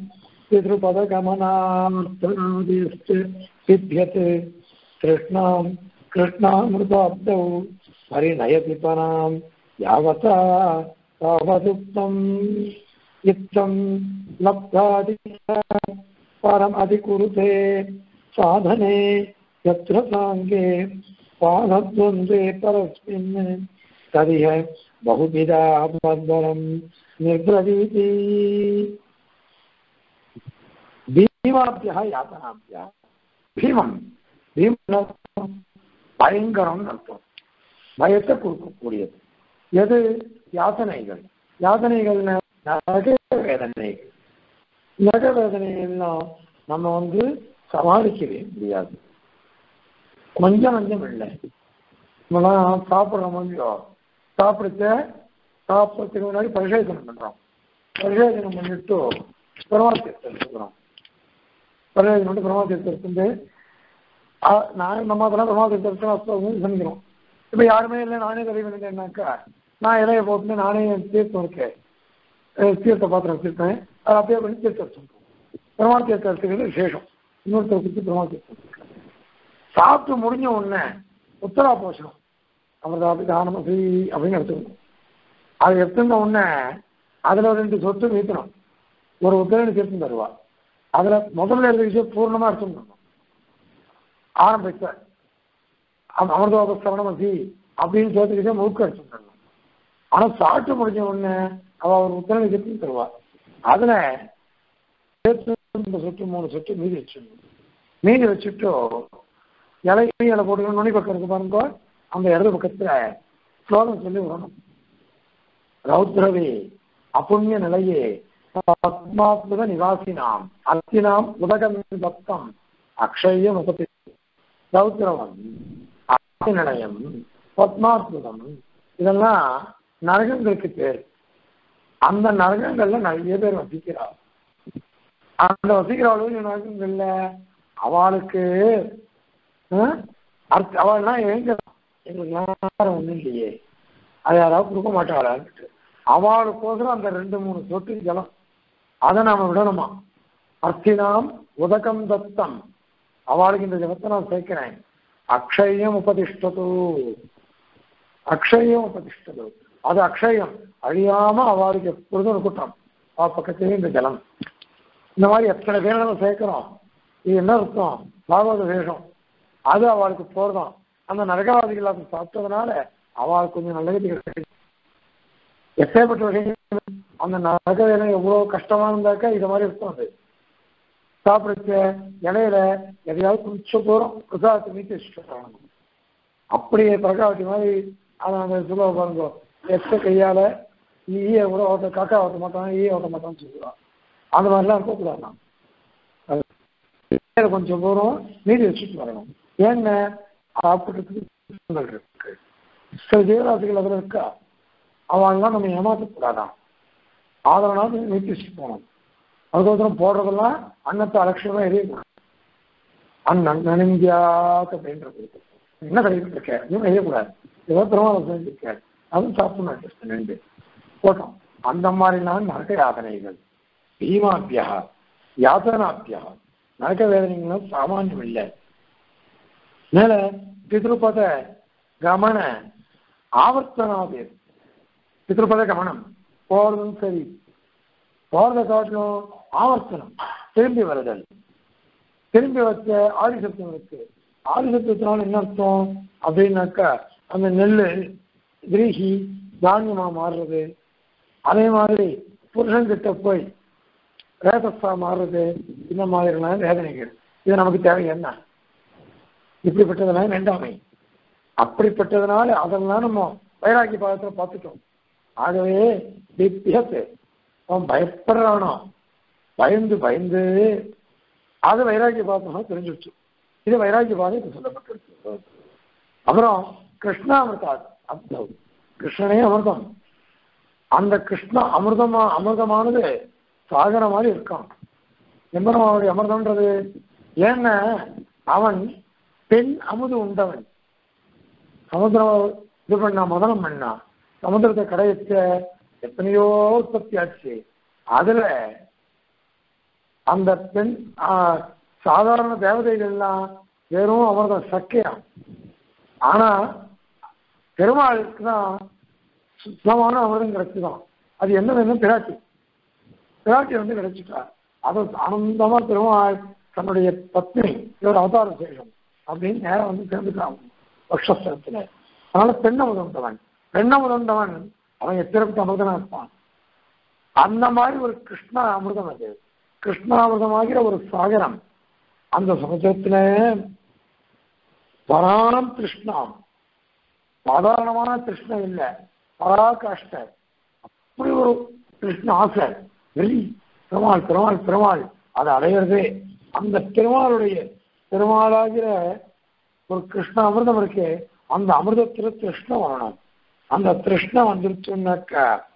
[SPEAKER 1] पितृपदगमनार्थनादेश्च सिद्ध्यते कृष्णां कृष्णामृताब्दौ परिणयति परां यावता तावदुक्तम् इत्थं लब्धादि परमधिकुरुते साधने यत्र साङ्गे पादद्वन्द्वे परस्मिन् तदिह बहुविधा मद्बलं निर्ब्रवीति பீமாபியா யாத்தனாபியா பீமம் பீமம் பயங்கரம் அர்த்தம் பயத்தை கொடுக்கக்கூடியது எது யாதனைகள் யாதனைகள் நரக வேதனைகள் நரக வேதனைகள்லாம் நம்ம வந்து சமாளிக்கவே முடியாது கொஞ்சம் கொஞ்சம் இல்லை நம்மளாம் சாப்பிட்றோம் கொஞ்சம் சாப்பிடுத்த சாப்பிட்றதுக்கு முன்னாடி பரிசோதனை பண்றோம் பரிசோதனை பண்ணிட்டு பெருமாள் தீர்த்தம் எடுத்துக்கிறோம் பரிசோதனை பண்ணி பெருமாள் தீர்த்தம் எடுத்துட்டு நான் நம்ம அதெல்லாம் பெருமாள் தீர்த்தம் எடுத்து சமைக்கிறோம் இப்போ யாருமே இல்லை நானே கதை பண்ணிட்டேன்னாக்கா நான் இலையை போட்டு நானே தீர்த்தம் இருக்கேன் தீர்த்த பாத்திரம் வச்சிருக்கேன் அதை அப்படியே பண்ணி தீர்த்தம் வச்சுருக்கோம் பெருமாள் தீர்த்தம் எடுத்துக்கிறது விசேஷம் இன்னொருத்தர் கொடுத்து பெருமாள் தீர்த்தம் சாப்பிட்டு முடிஞ்ச உடனே உத்தரா போஷணம் அமிர்தாபி தானமசி அப்படின்னு எடுத்துக்கணும் அது எடுத்துருந்த உடனே அதுல ரெண்டு சொட்டு மீத்தணும் ஒரு உத்தரவு தீர்த்தம் தருவா அதுல முதல்ல இருந்த விஷயம் பூர்ணமா எடுத்துக்கணும் ஆரம்பித்த அமிர்தோப சரணமசி அப்படின்னு சேர்த்துக்கிட்டே முழுக்க எடுத்துக்கணும் ஆனா சாப்பிட்டு முடிஞ்ச உடனே அவ ஒரு உத்தரவு தீர்த்தம் தருவா அதுல ரெண்டு சொட்டு மூணு சொட்டு மீதி வச்சிடணும் மீதி வச்சுட்டு இலை இலை போட்டுக்கணும் நுனி பக்கம் இருக்கு பாருங்க அந்த இடது பக்கத்துல ஸ்லோகம் சொல்லி வரணும் ரௌத்ரவே அப்புண்ணிய நிலையே பத்மாத்மத நிவாசினாம் அத்தினாம் உதகம் பக்தம் அக்ஷயம் உபதி ரௌத்ரவம் அத்தி நிலையம் பத்மாத்மதம் இதெல்லாம் நரகங்களுக்கு பேர் அந்த நரகங்கள்ல நிறைய பேர் வசிக்கிறார் அந்த வசிக்கிறவளும் நரகங்கள்ல அவளுக்கு அவள்லாம் எங்க எங்களுக்கு யாரும் ஒன்றும் இல்லையே அதை யாராவது கொடுக்க மாட்டாளான்ட்டு அவளுக்கோசரம் அந்த ரெண்டு மூணு சொட்டு ஜலம் அதை நாம விடணுமா அர்த்தினாம் உதகம் தத்தம் அவளுக்கு இந்த ஜலத்தை நான் சேர்க்கிறேன் அக்ஷயம் உபதிஷ்டது அக்ஷயம் உபதிஷ்டது அது அக்ஷயம் அழியாம அவளுக்கு எப்பொழுதும் இருக்கட்டும் அவ பக்கத்திலே இந்த ஜலம் இந்த மாதிரி எத்தனை பேரை நம்ம சேர்க்கிறோம் இது என்ன அர்த்தம் பாகவத வேஷம் அது அவளுக்கு போறதான் அந்த நரகவாதிகள் அதை சாப்பிட்டதுனால அவளுக்கு கொஞ்சம் நல்லது கிடைக்கும் எப்பேற்பட்ட விஷயம் அந்த நரக வேலை எவ்வளவு கஷ்டமா இருந்தாக்கா இது மாதிரி இருக்கும் அது சாப்பிடுச்ச இலையில எதையாவது குடிச்ச போறோம் பிரசாதத்தை மீட்டு வச்சுட்டு அப்படியே பிரகாவட்டி மாதிரி அதை அந்த சொல்லுவா பாருங்க எத்த கையால ஈய கூட ஓட்ட காக்கா ஓட்ட மாட்டான் ஈய ஓட்ட மாட்டான்னு சொல்லுவான் அந்த மாதிரிலாம் இருக்கக்கூடாது கொஞ்சம் போறோம் மீதி வச்சுட்டு வரணும் ஏங்க சாப்பிட்றதுக்கு இருக்கு சில ஜீவராசிகள் அதில் இருக்கா அவங்களாம் நம்ம ஏமாற்றக்கூடாதான் அதனால நீட்டி வச்சுட்டு போகணும் அதுக்கோசரம் போடுறதெல்லாம் அன்னத்தை அலட்சியமா எரியக்கூடாது அண்ணன் நனிந்தியாத் அப்படின்றது என்ன கழிவு இருக்க இன்னும் எரியக்கூடாது ஏதோ பெருமாள் செஞ்சிருக்காரு அதுவும் சாப்பிடணும் ரெண்டு போட்டோம் அந்த மாதிரிலாம் நரக யாதனைகள் பீமாபியா யாதனாபியா நரக வேதனைகளும் சாமானியம் இல்லை மேல பித்ருபத கமன ஆவர்த்தனாது பித்ருபத கமனம் போறதும் சரி போறத காட்டிலும் ஆவர்த்தனம் திரும்பி வருதல் திரும்பி வச்ச ஆதிசத்துவம் இருக்கு ஆதிசத்துவத்தினால என்ன அர்த்தம் அப்படின்னாக்கா அந்த நெல் விரீகி தானியமா மாறுறது அதே மாதிரி புருஷன் கிட்ட போய் ரேதஸா மாறுறது இந்த மாதிரியான வேதனைகள் இது நமக்கு தேவை என்ன இப்படிப்பட்டதெல்லாம் வேண்டாமை அப்படிப்பட்டதுனால அதெல்லாம் நம்ம வைராக்கிய பாதத்துல பார்த்துட்டோம் ஆகவே திப்பியத்து அவன் பயப்படுறானோ பயந்து பயந்து அது வைராக்கிய பாதம் தெரிஞ்சிருச்சு இது வைராக்கிய பாதம் இப்ப சொல்லப்பட்டிருக்கு அப்புறம் கிருஷ்ணாமிர்தா அப்தவ் கிருஷ்ணனே அமிர்தம் அந்த கிருஷ்ண அமிர்தமா அமிர்தமானது சாகர மாதிரி இருக்கான் எம்பெருமானுடைய அமிர்தம்ன்றது ஏன்னா அவன் பெண் அமுது உண்டவன் சமுத்திரம் இது பண்ணா மதனம் பண்ணா சமுத்திரத்தை கடையச்ச எத்தனையோ உற்பத்தி ஆச்சு அதுல அந்த பெண் ஆஹ், சாதாரண தேவதைகள்லாம் வெறும் அமிர்தம் சக்கையாம் ஆனா பெருமாளுக்கு தான் சுத்தமான அமிர்தம் கிடைச்சுதான் அது என்ன வேணும் பிராட்டி பிராட்டி வந்து கிடைச்சிட்டா அது ஆனந்தமா பெருமாள் தன்னுடைய பத்னி இவர் அவதார சேஷம் அப்படின்னு நேரம் வந்து சேர்ந்துட்டான் பக்ஷஸ்தலத்துல அதனால பெண் அமுதவன் பெண் அமுதவன் அவன் எத்திரப்பட்ட அமிர்தனா இருப்பான் அந்த மாதிரி ஒரு கிருஷ்ணா அமிர்தம் அது கிருஷ்ணாமிர்தமாகிற ஒரு சாகரம் அந்த சமுத்திரத்துல பராணம் கிருஷ்ணாம் சாதாரணமான கிருஷ்ணன் இல்ல பராகாஷ்ட அப்படி ஒரு கிருஷ்ண ஆசை வெறி பெருமாள் பெருமாள் பெருமாள் அதை அடையிறதே அந்த பெருமாளுடைய பெருமாளாகிற ஒரு கிருஷ்ண அமிர்தம் இருக்கே அந்த அமிர்தத்துல கிருஷ்ணம் வரணும் அந்த கிருஷ்ணம் வந்துருச்சுன்னாக்க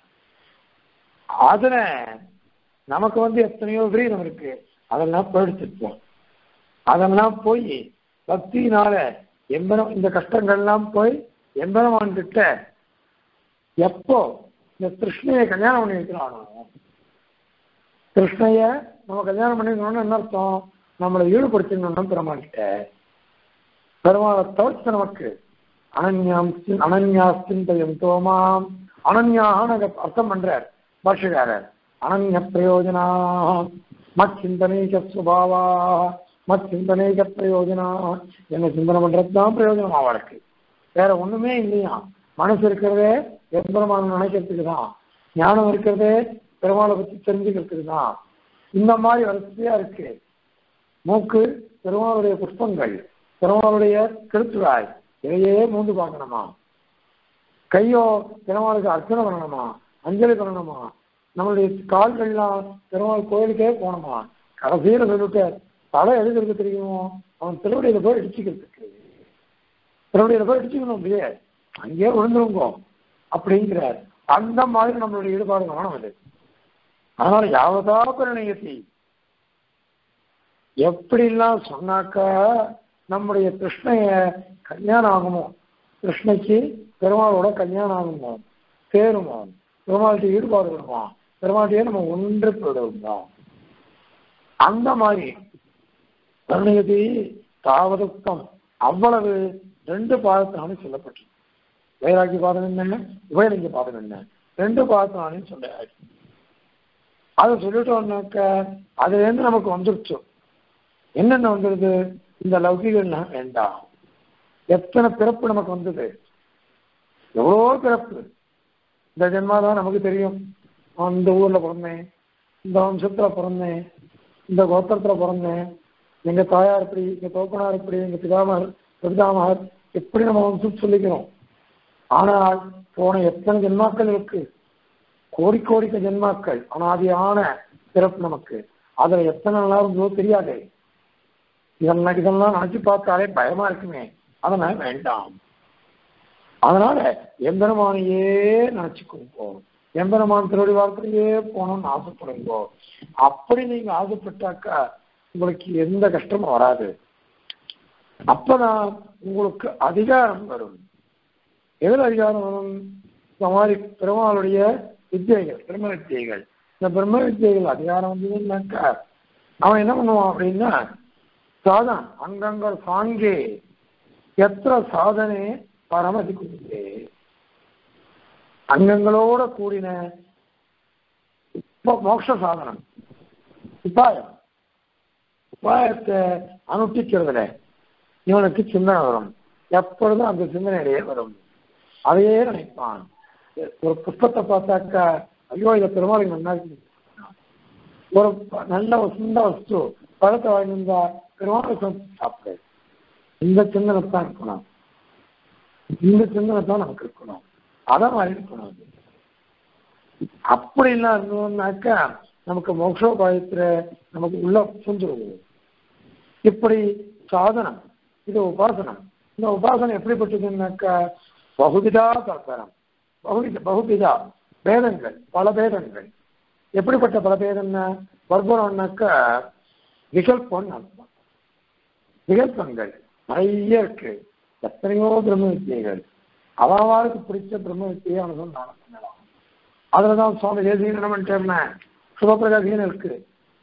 [SPEAKER 1] அதுல நமக்கு வந்து எத்தனையோ விரீதம் இருக்கு அதெல்லாம் போயிடுச்சிருப்போம் அதெல்லாம் போய் பக்தியினால எம்பரம் இந்த கஷ்டங்கள்லாம் போய் எம்பெருமான் கிட்ட எப்போ இந்த கிருஷ்ணைய கல்யாணம் பண்ணி வைக்கிறானோ கிருஷ்ணைய நம்ம கல்யாணம் பண்ணிக்கணும்னு என்ன அர்த்தம் நம்மளை ஈடுபடுத்திக்கணும் பெருமாள் கிட்ட பெருமாளை தவிர்த்து நமக்கு அனன்யாம் சின்- அனன்யா சிந்தயம் தோமாம் அனன்யாக அர்த்தம் பண்றார் பாஷகாரர் அனன்ய பிரயோஜனா மத் சிந்தனைக சுபாவா மத் சிந்தனைக பிரயோஜனா என்ன சிந்தனை பண்றதுதான் பிரயோஜனம் அவளுக்கு வேற ஒண்ணுமே இல்லையா மனசு இருக்கிறதே எம்பெருமான் நினைக்கிறதுக்கு தான் ஞானம் இருக்கிறதே பெருமாளை பத்தி தெரிஞ்சுக்கிறதுக்கு தான் இந்த மாதிரி வரிசையா இருக்கு மூக்கு பெருமாளுடைய புஷ்பங்கள் பெருமாளுடைய கெழுத்துவாய் இதையே மூந்து பார்க்கணுமா கையோ பெருமாளுக்கு அர்ச்சனை பண்ணணுமா அஞ்சலி பண்ணணுமா நம்மளுடைய கால்கள்லாம் பெருமாள் கோயிலுக்கே போகணுமா கடைசியில சொல்லிட்டு தலை எழுதுறது தெரியுமோ அவன் திருவடியில போய் இடிச்சுக்கிறதுக்கு திருவடியில போய் இடிச்சுக்கணும் அப்படியே அங்கேயே விழுந்துருங்கோ அப்படிங்கிறார் அந்த மாதிரி நம்மளுடைய ஈடுபாடு கவனம் அது அதனால யாவதா பரிணயத்தி எப்படிலாம் சொன்னாக்கா நம்முடைய கிருஷ்ணைய கல்யாணம் ஆகுமோ கிருஷ்ணைக்கு பெருமாளோட கல்யாணம் ஆகுமோ சேருமோ பெருமாள்கிட்ட ஈடுபாடு வருமா பெருமாள்கிட்டயே நம்ம ஒன்று போயிடுவோம் அந்த மாதிரி பரிணயத்தி தாவதுக்கம் அவ்வளவு ரெண்டு பாதத்தினாலும் சொல்லப்பட்டு வைராக்கிய பாதம் என்ன உபயலிங்க பாதம் என்ன ரெண்டு பாதத்தினாலையும் சொல்ல அதை சொல்லிட்டோம்னாக்க அதுல இருந்து நமக்கு வந்துருச்சு என்னென்ன வந்துருது இந்த லௌகிகள்லாம் வேண்டாம் எத்தனை பிறப்பு நமக்கு வந்தது எவ்வளோ பிறப்பு இந்த ஜென்மாதான் நமக்கு தெரியும் நான் இந்த ஊர்ல பிறந்தேன் இந்த வம்சத்துல பிறந்தேன் இந்த கோத்திரத்துல பிறந்தேன் எங்க தாயார் இப்படி எங்க தோப்பனார் இப்படி எங்க பிதாமகர் பிதாமகர் எப்படி நம்ம வம்சம் சொல்லிக்கிறோம் ஆனால் போன எத்தனை ஜென்மாக்கள் இருக்கு கோடி கோடிக்க ஜென்மாக்கள் அனாதியான பிறப்பு நமக்கு அதுல எத்தனை நல்லா இருந்ததோ தெரியாது இதெல்லாம் இதெல்லாம் நினைச்சு பார்த்தாலே பயமா இருக்குமே அதனால வேண்டாம் அதனால எம்பெருமானையே நினைச்சுக்கோங்க எம்பெருமான் திருவடி வார்த்தையே போகணும்னு ஆசைப்படுங்க அப்படி நீங்க ஆசைப்பட்டாக்கா உங்களுக்கு எந்த கஷ்டமும் வராது அப்பதான் உங்களுக்கு அதிகாரம் வரும் எதில் அதிகாரம் வரும் இந்த மாதிரி பெருமாளுடைய வித்தியைகள் பிரம்ம வித்தியைகள் இந்த பிரம்ம வித்தியைகள் அதிகாரம் வந்ததுன்னாக்கா அவன் என்ன பண்ணுவான் அப்படின்னா சாதம் அங்கங்கள் சாங்கே எத்திர சாதனை பரமதி குருவே அங்கங்களோட கூடின இப்ப மோட்ச சாதனம் உபாயம் உபாயத்தை அனுஷ்டிக்கிறதுல இவனுக்கு சிந்தனை வரும் எப்பொழுதும் அந்த சிந்தனையிலேயே வரும் அதையே நினைப்பான் ஒரு புஷ்பத்தை பார்த்தாக்கா ஐயோ இதை பெருமாளுக்கு நல்லா இருக்கு ஒரு ப- நல்ல ஒரு சின்ன வஸ்து பழத்தை வாங்கியிருந்தா பெருமாளுக்கு சாப்பிடு இந்த சிந்தனை தான் இருக்கணும் இந்த சிந்தனை தான் நமக்கு இருக்கணும் அதை மாதிரி இருக்கணும் அது. அப்படி எல்லாம் இருந்தோம்னாக்கா நமக்கு மோட்சோபாயத்துல நமக்கு உள்ள புரிஞ்சிருவோம் இப்படி சாதனம் இது உபாசனம் இந்த உபாசனம் எப்படிப்பட்டதுன்னாக்கா பகுவிதா சாஸ்திரம் பகுவித பகுவிதா பேதங்கள் பல பேதங்கள் எப்படிப்பட்ட பல பேதம்னா வர்பரம்னாக்கா விகல்பம்னு அர்த்தம் விகல்பங்கள் நிறைய இருக்கு எத்தனையோ பிரம்ம வித்தியைகள் அவளுக்கு பிடிச்ச பிரம்ம வித்தியை அவனுக்கு நானும் பண்ணலாம் அதுலதான் சுவாமி தேசியம் என்ன பண்ணிட்டேன்னா சுபப்பிரகாசின்னு இருக்கு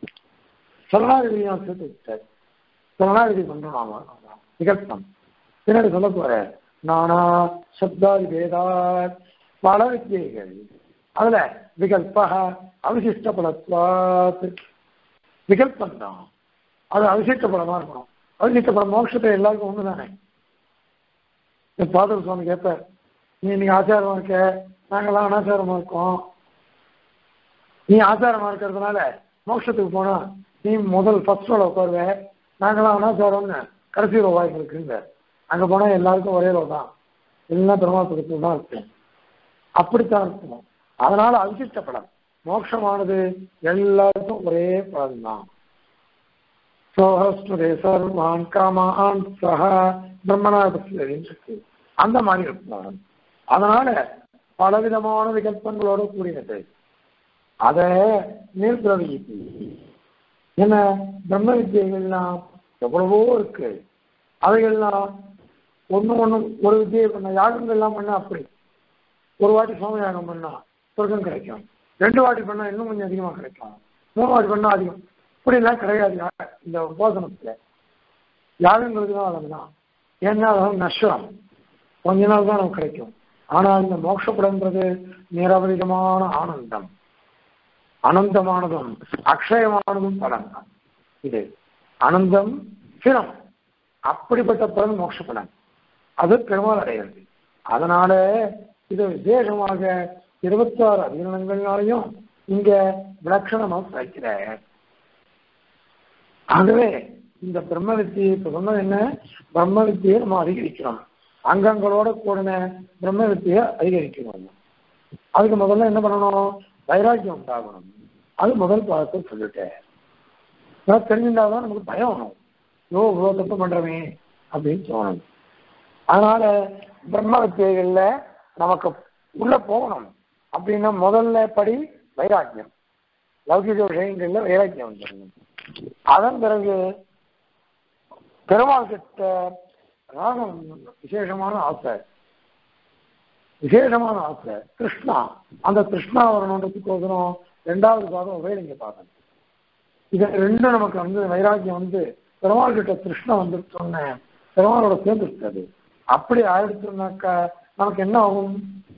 [SPEAKER 1] சரணாகதியும் சேர்த்து விட்டார் சரணாகதி பண்றோம் நாம விகல்பம் பின்னாடி சொல்ல போறேன் நானா சப்தாதி வேதா பல வித்தியைகள் அதுல விகல்ப அவிசிஷ்ட பலத்வாத் விகல்பம் தான் அது அவிசிஷ்ட பலமா இருக்கணும் அவிசிஷ்ட பலம் மோட்சத்தை எல்லாருக்கும் ஒண்ணுதானே என் பாதர் சுவாமி கேட்பார் நீ நீ ஆச்சாரமா இருக்க நாங்கெல்லாம் அனாச்சாரமா இருக்கோம் நீ ஆச்சாரமா இருக்கிறதுனால மோட்சத்துக்கு போனா நீ முதல் ஃபர்ஸ்ட் ரோல உட்காருவ நாங்கெல்லாம் அனாச்சாரம்னு கடைசி ரோவா இருக்குங்க அங்க போனா எல்லாருக்கும் ஒரே ரோ தான் எல்லாம் பெருமாள் பக்கத்துல தான் இருப்பேன் அப்படித்தான் இருக்கும் அதனால அவிசிஷ்ட பலம் மோட்சமானது எல்லாருக்கும் ஒரே பலன் தான் சோஹஸ்துரே சர்வான் காமான் சஹ பிரம்மனாபஸ்லரின்னு இருக்கு அந்த மாதிரி இருக்கும் அதனால பலவிதமான விகல்பங்களோட கூடினது அத நிர்பிரவிக்கு என்ன பிரம்ம வித்தியைகள்லாம் எவ்வளவோ இருக்கு அவைகள்லாம் ஒண்ணு ஒண்ணு ஒரு வித்தியை பண்ண யாகங்கள்லாம் பண்ணா அப்படி ஒரு வாட்டி சோம யாகம் பண்ணா சொர்க்கம் கிடைக்கும் ரெண்டு வாட்டி பண்ணா இன்னும் கொஞ்சம் அதிகமா கிடைக்கும் மூணு வாட்டி பண்ணா அதிகம் இப்படிலாம் கிடையாது யா- இந்த உபாசனத்துல யாகங்களுக்கு தான் அதெல்லாம் ஏன்னா அதெல்லாம் நஷ்டம் கொஞ்ச நாள் தான் நமக்கு கிடைக்கும் ஆனா இந்த மோட்சப்படன்றது நிரவதிகமான ஆனந்தம் அனந்தமானதும் அக்ஷயமானதும் பலன் தான் இது அனந்தம் சிரம் அப்படிப்பட்ட பலன் மோட்சப்பலன் அது பெருமாள் அடைகிறது அதனால இது விசேஷமாக இருபத்தாறு அதிகரணங்கள்னாலையும் இங்க விலட்சணமா சாய்க்கிறார் ஆகவே இந்த பிரம்ம வித்தியை இப்ப சொன்னது என்ன பிரம்ம வித்தியை நம்ம அதிகரிக்கிறோம் அங்கங்களோட கூடின பிரம்ம வித்தியை அதிகரிக்கணும் அதுக்கு முதல்ல என்ன பண்ணணும் வைராக்கியம் உண்டாகணும் அது முதல் பாகத்தை சொல்லிட்டேன் அதான் தெரிஞ்சிருந்தாதான் நமக்கு பயம் வரும் யோ இவ்வளோ தப்பு பண்றமே அப்படின்னு தோணும் அதனால பிரம்ம வித்தியைகள்ல நமக்கு உள்ள போகணும் அப்படின்னா முதல்ல படி வைராக்கியம் லௌகிக விஷயங்கள்ல வைராக்கியம் வந்துடணும் அதன் பிறகு பெருமாள் கிட்ட ராகம் விசேஷமான ஆசை விசேஷமான ஆசை கிருஷ்ணா அந்த கிருஷ்ணா வரணுன்றதுக்கோசரம் ரெண்டாவது பாதம் உபயலிங்க பாதம் இது ரெண்டும் நமக்கு வந்து வைராக்கியம் வந்து பெருமாள் கிட்ட கிருஷ்ணா வந்துருச்சோன்னு பெருமாளோட சேர்ந்துருக்காது அப்படி ஆயிடுச்சுனாக்கா நமக்கு என்ன ஆகும்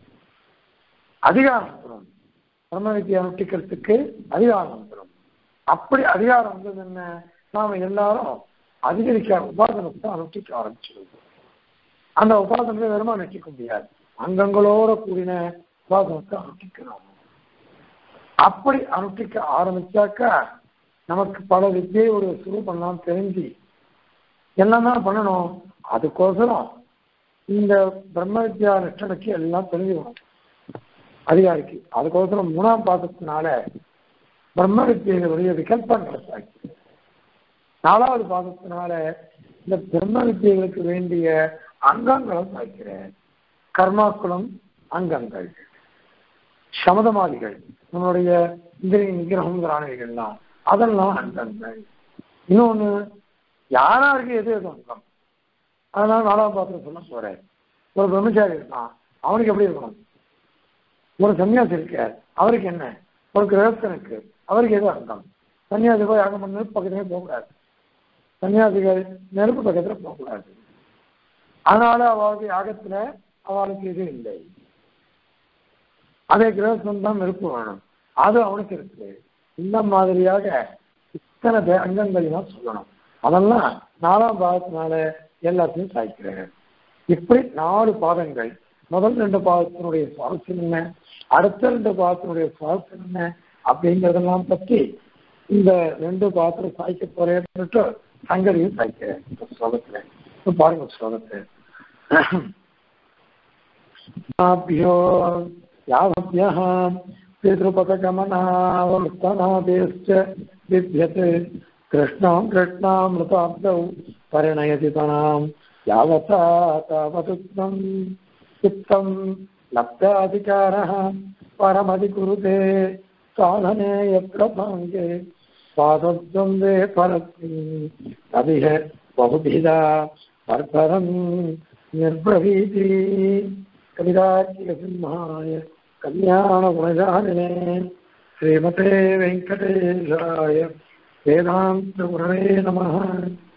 [SPEAKER 1] அதிகாரம் வந்துடும் பிரம்ம வித்தியை அனுஷ்டிக்கிறதுக்கு அதிகாரம் வந்துடும் அப்படி அதிகாரம் வந்தது என்ன நாம எல்லாரும் அதிகரிக்க உபாசனத்தை அனுஷ்டிக்க ஆரம்பிச்சிருவோம் அந்த உபாசனத்தை வெறுமா அனுஷ்டிக்க முடியாது அங்கங்களோட கூடின உபாசனத்தை அனுஷ்டிக்கணும் அப்படி அனுஷ்டிக்க ஆரம்பிச்சாக்கா நமக்கு பல வித்தியோட சுரூபம்லாம் தெரிஞ்சு எல்லாம் தான் பண்ணணும் அதுக்கோசரம் இந்த பிரம்ம வித்யா நிஷ்டனுக்கு எல்லாம் தெரிஞ்சுக்கணும் அதிகாரிக்கு அதுக்கோசரம் மூணாம் பாதத்தினால பிரம்ம வித்தியைகளுடைய விகல்பங்களை சாக்கி நாலாவது பாதத்தினால இந்த பிரம்ம வித்தியைகளுக்கு வேண்டிய அங்கங்களை சாய்க்கிறேன் கர்மாக்களும் அங்கங்கள் சமதமாதிகள் நம்மளுடைய இந்திரிய நிகிரகம் திராணிகள்லாம் அதெல்லாம் அங்கங்கள் இன்னொன்னு யாராருக்கு எது எது அங்கம் அதனால நாலாம் பாத்திரம் சொல்ல போறேன் ஒரு பிரம்மச்சாரி இருக்கான் அவனுக்கு எப்படி இருக்கணும் ஒரு சன்னியாசி இருக்க அவருக்கு என்ன ஒரு கிரகஸ்தனுக்கு அவருக்கு எது அர்த்தம் சன்னியாசி போய் யாகம் பண்ண பக்கத்துலேயே போகக்கூடாது சன்னியாசிகள் நெருப்பு பக்கத்துல போகக்கூடாது அதனால அவளுக்கு யாகத்துல அவளுக்கு இது இல்லை அதே கிரகஸ்தன் தான் நெருப்பு வேணும் அது அவனுக்கு இருக்கு இந்த மாதிரியாக இத்தனை பே- அங்கங்களையும் சொல்லணும் அதெல்லாம் நாலாம் பாகத்தினால எல்லாத்தையும் சாய்க்கிறேன் இப்படி நாலு பாதங்கள் முதல் ரெண்டு பாதத்தினுடைய சுவாரஸ்யம் என்ன அடுத்த ரெண்டு பாதத்தினுடைய சுவாரஸ்யம் என்ன அப்படிங்கறதெல்லாம் பற்றி இந்த ரெண்டு பாத்திரம் சாய்க்க போறேன்னுட்டு சங்கரையும் சாய்க்கிறேன் இந்த ஸ்லோகத்துல இப்ப பாருங்க ஸ்லோகத்தை भ्यो यावभ्यः पितृपथगमनावर्तनादेश्च बिभ्यते कृष्णां कृष्णामृताब्दौ परिणयति तनां यावता तावदुक्तं चित्तं लब्धाधिकारः परमधिकुरुते साधने यत्र साङ्गे पादद्वन्द्वे परस्मिन् तदिह बहुभिधा परपरं निर्ब्रवीति कविराज्यसिंहाय कल्याणगुणजालिने श्रीमते वेङ्कटेशाय वेदान्तगुरवे नमः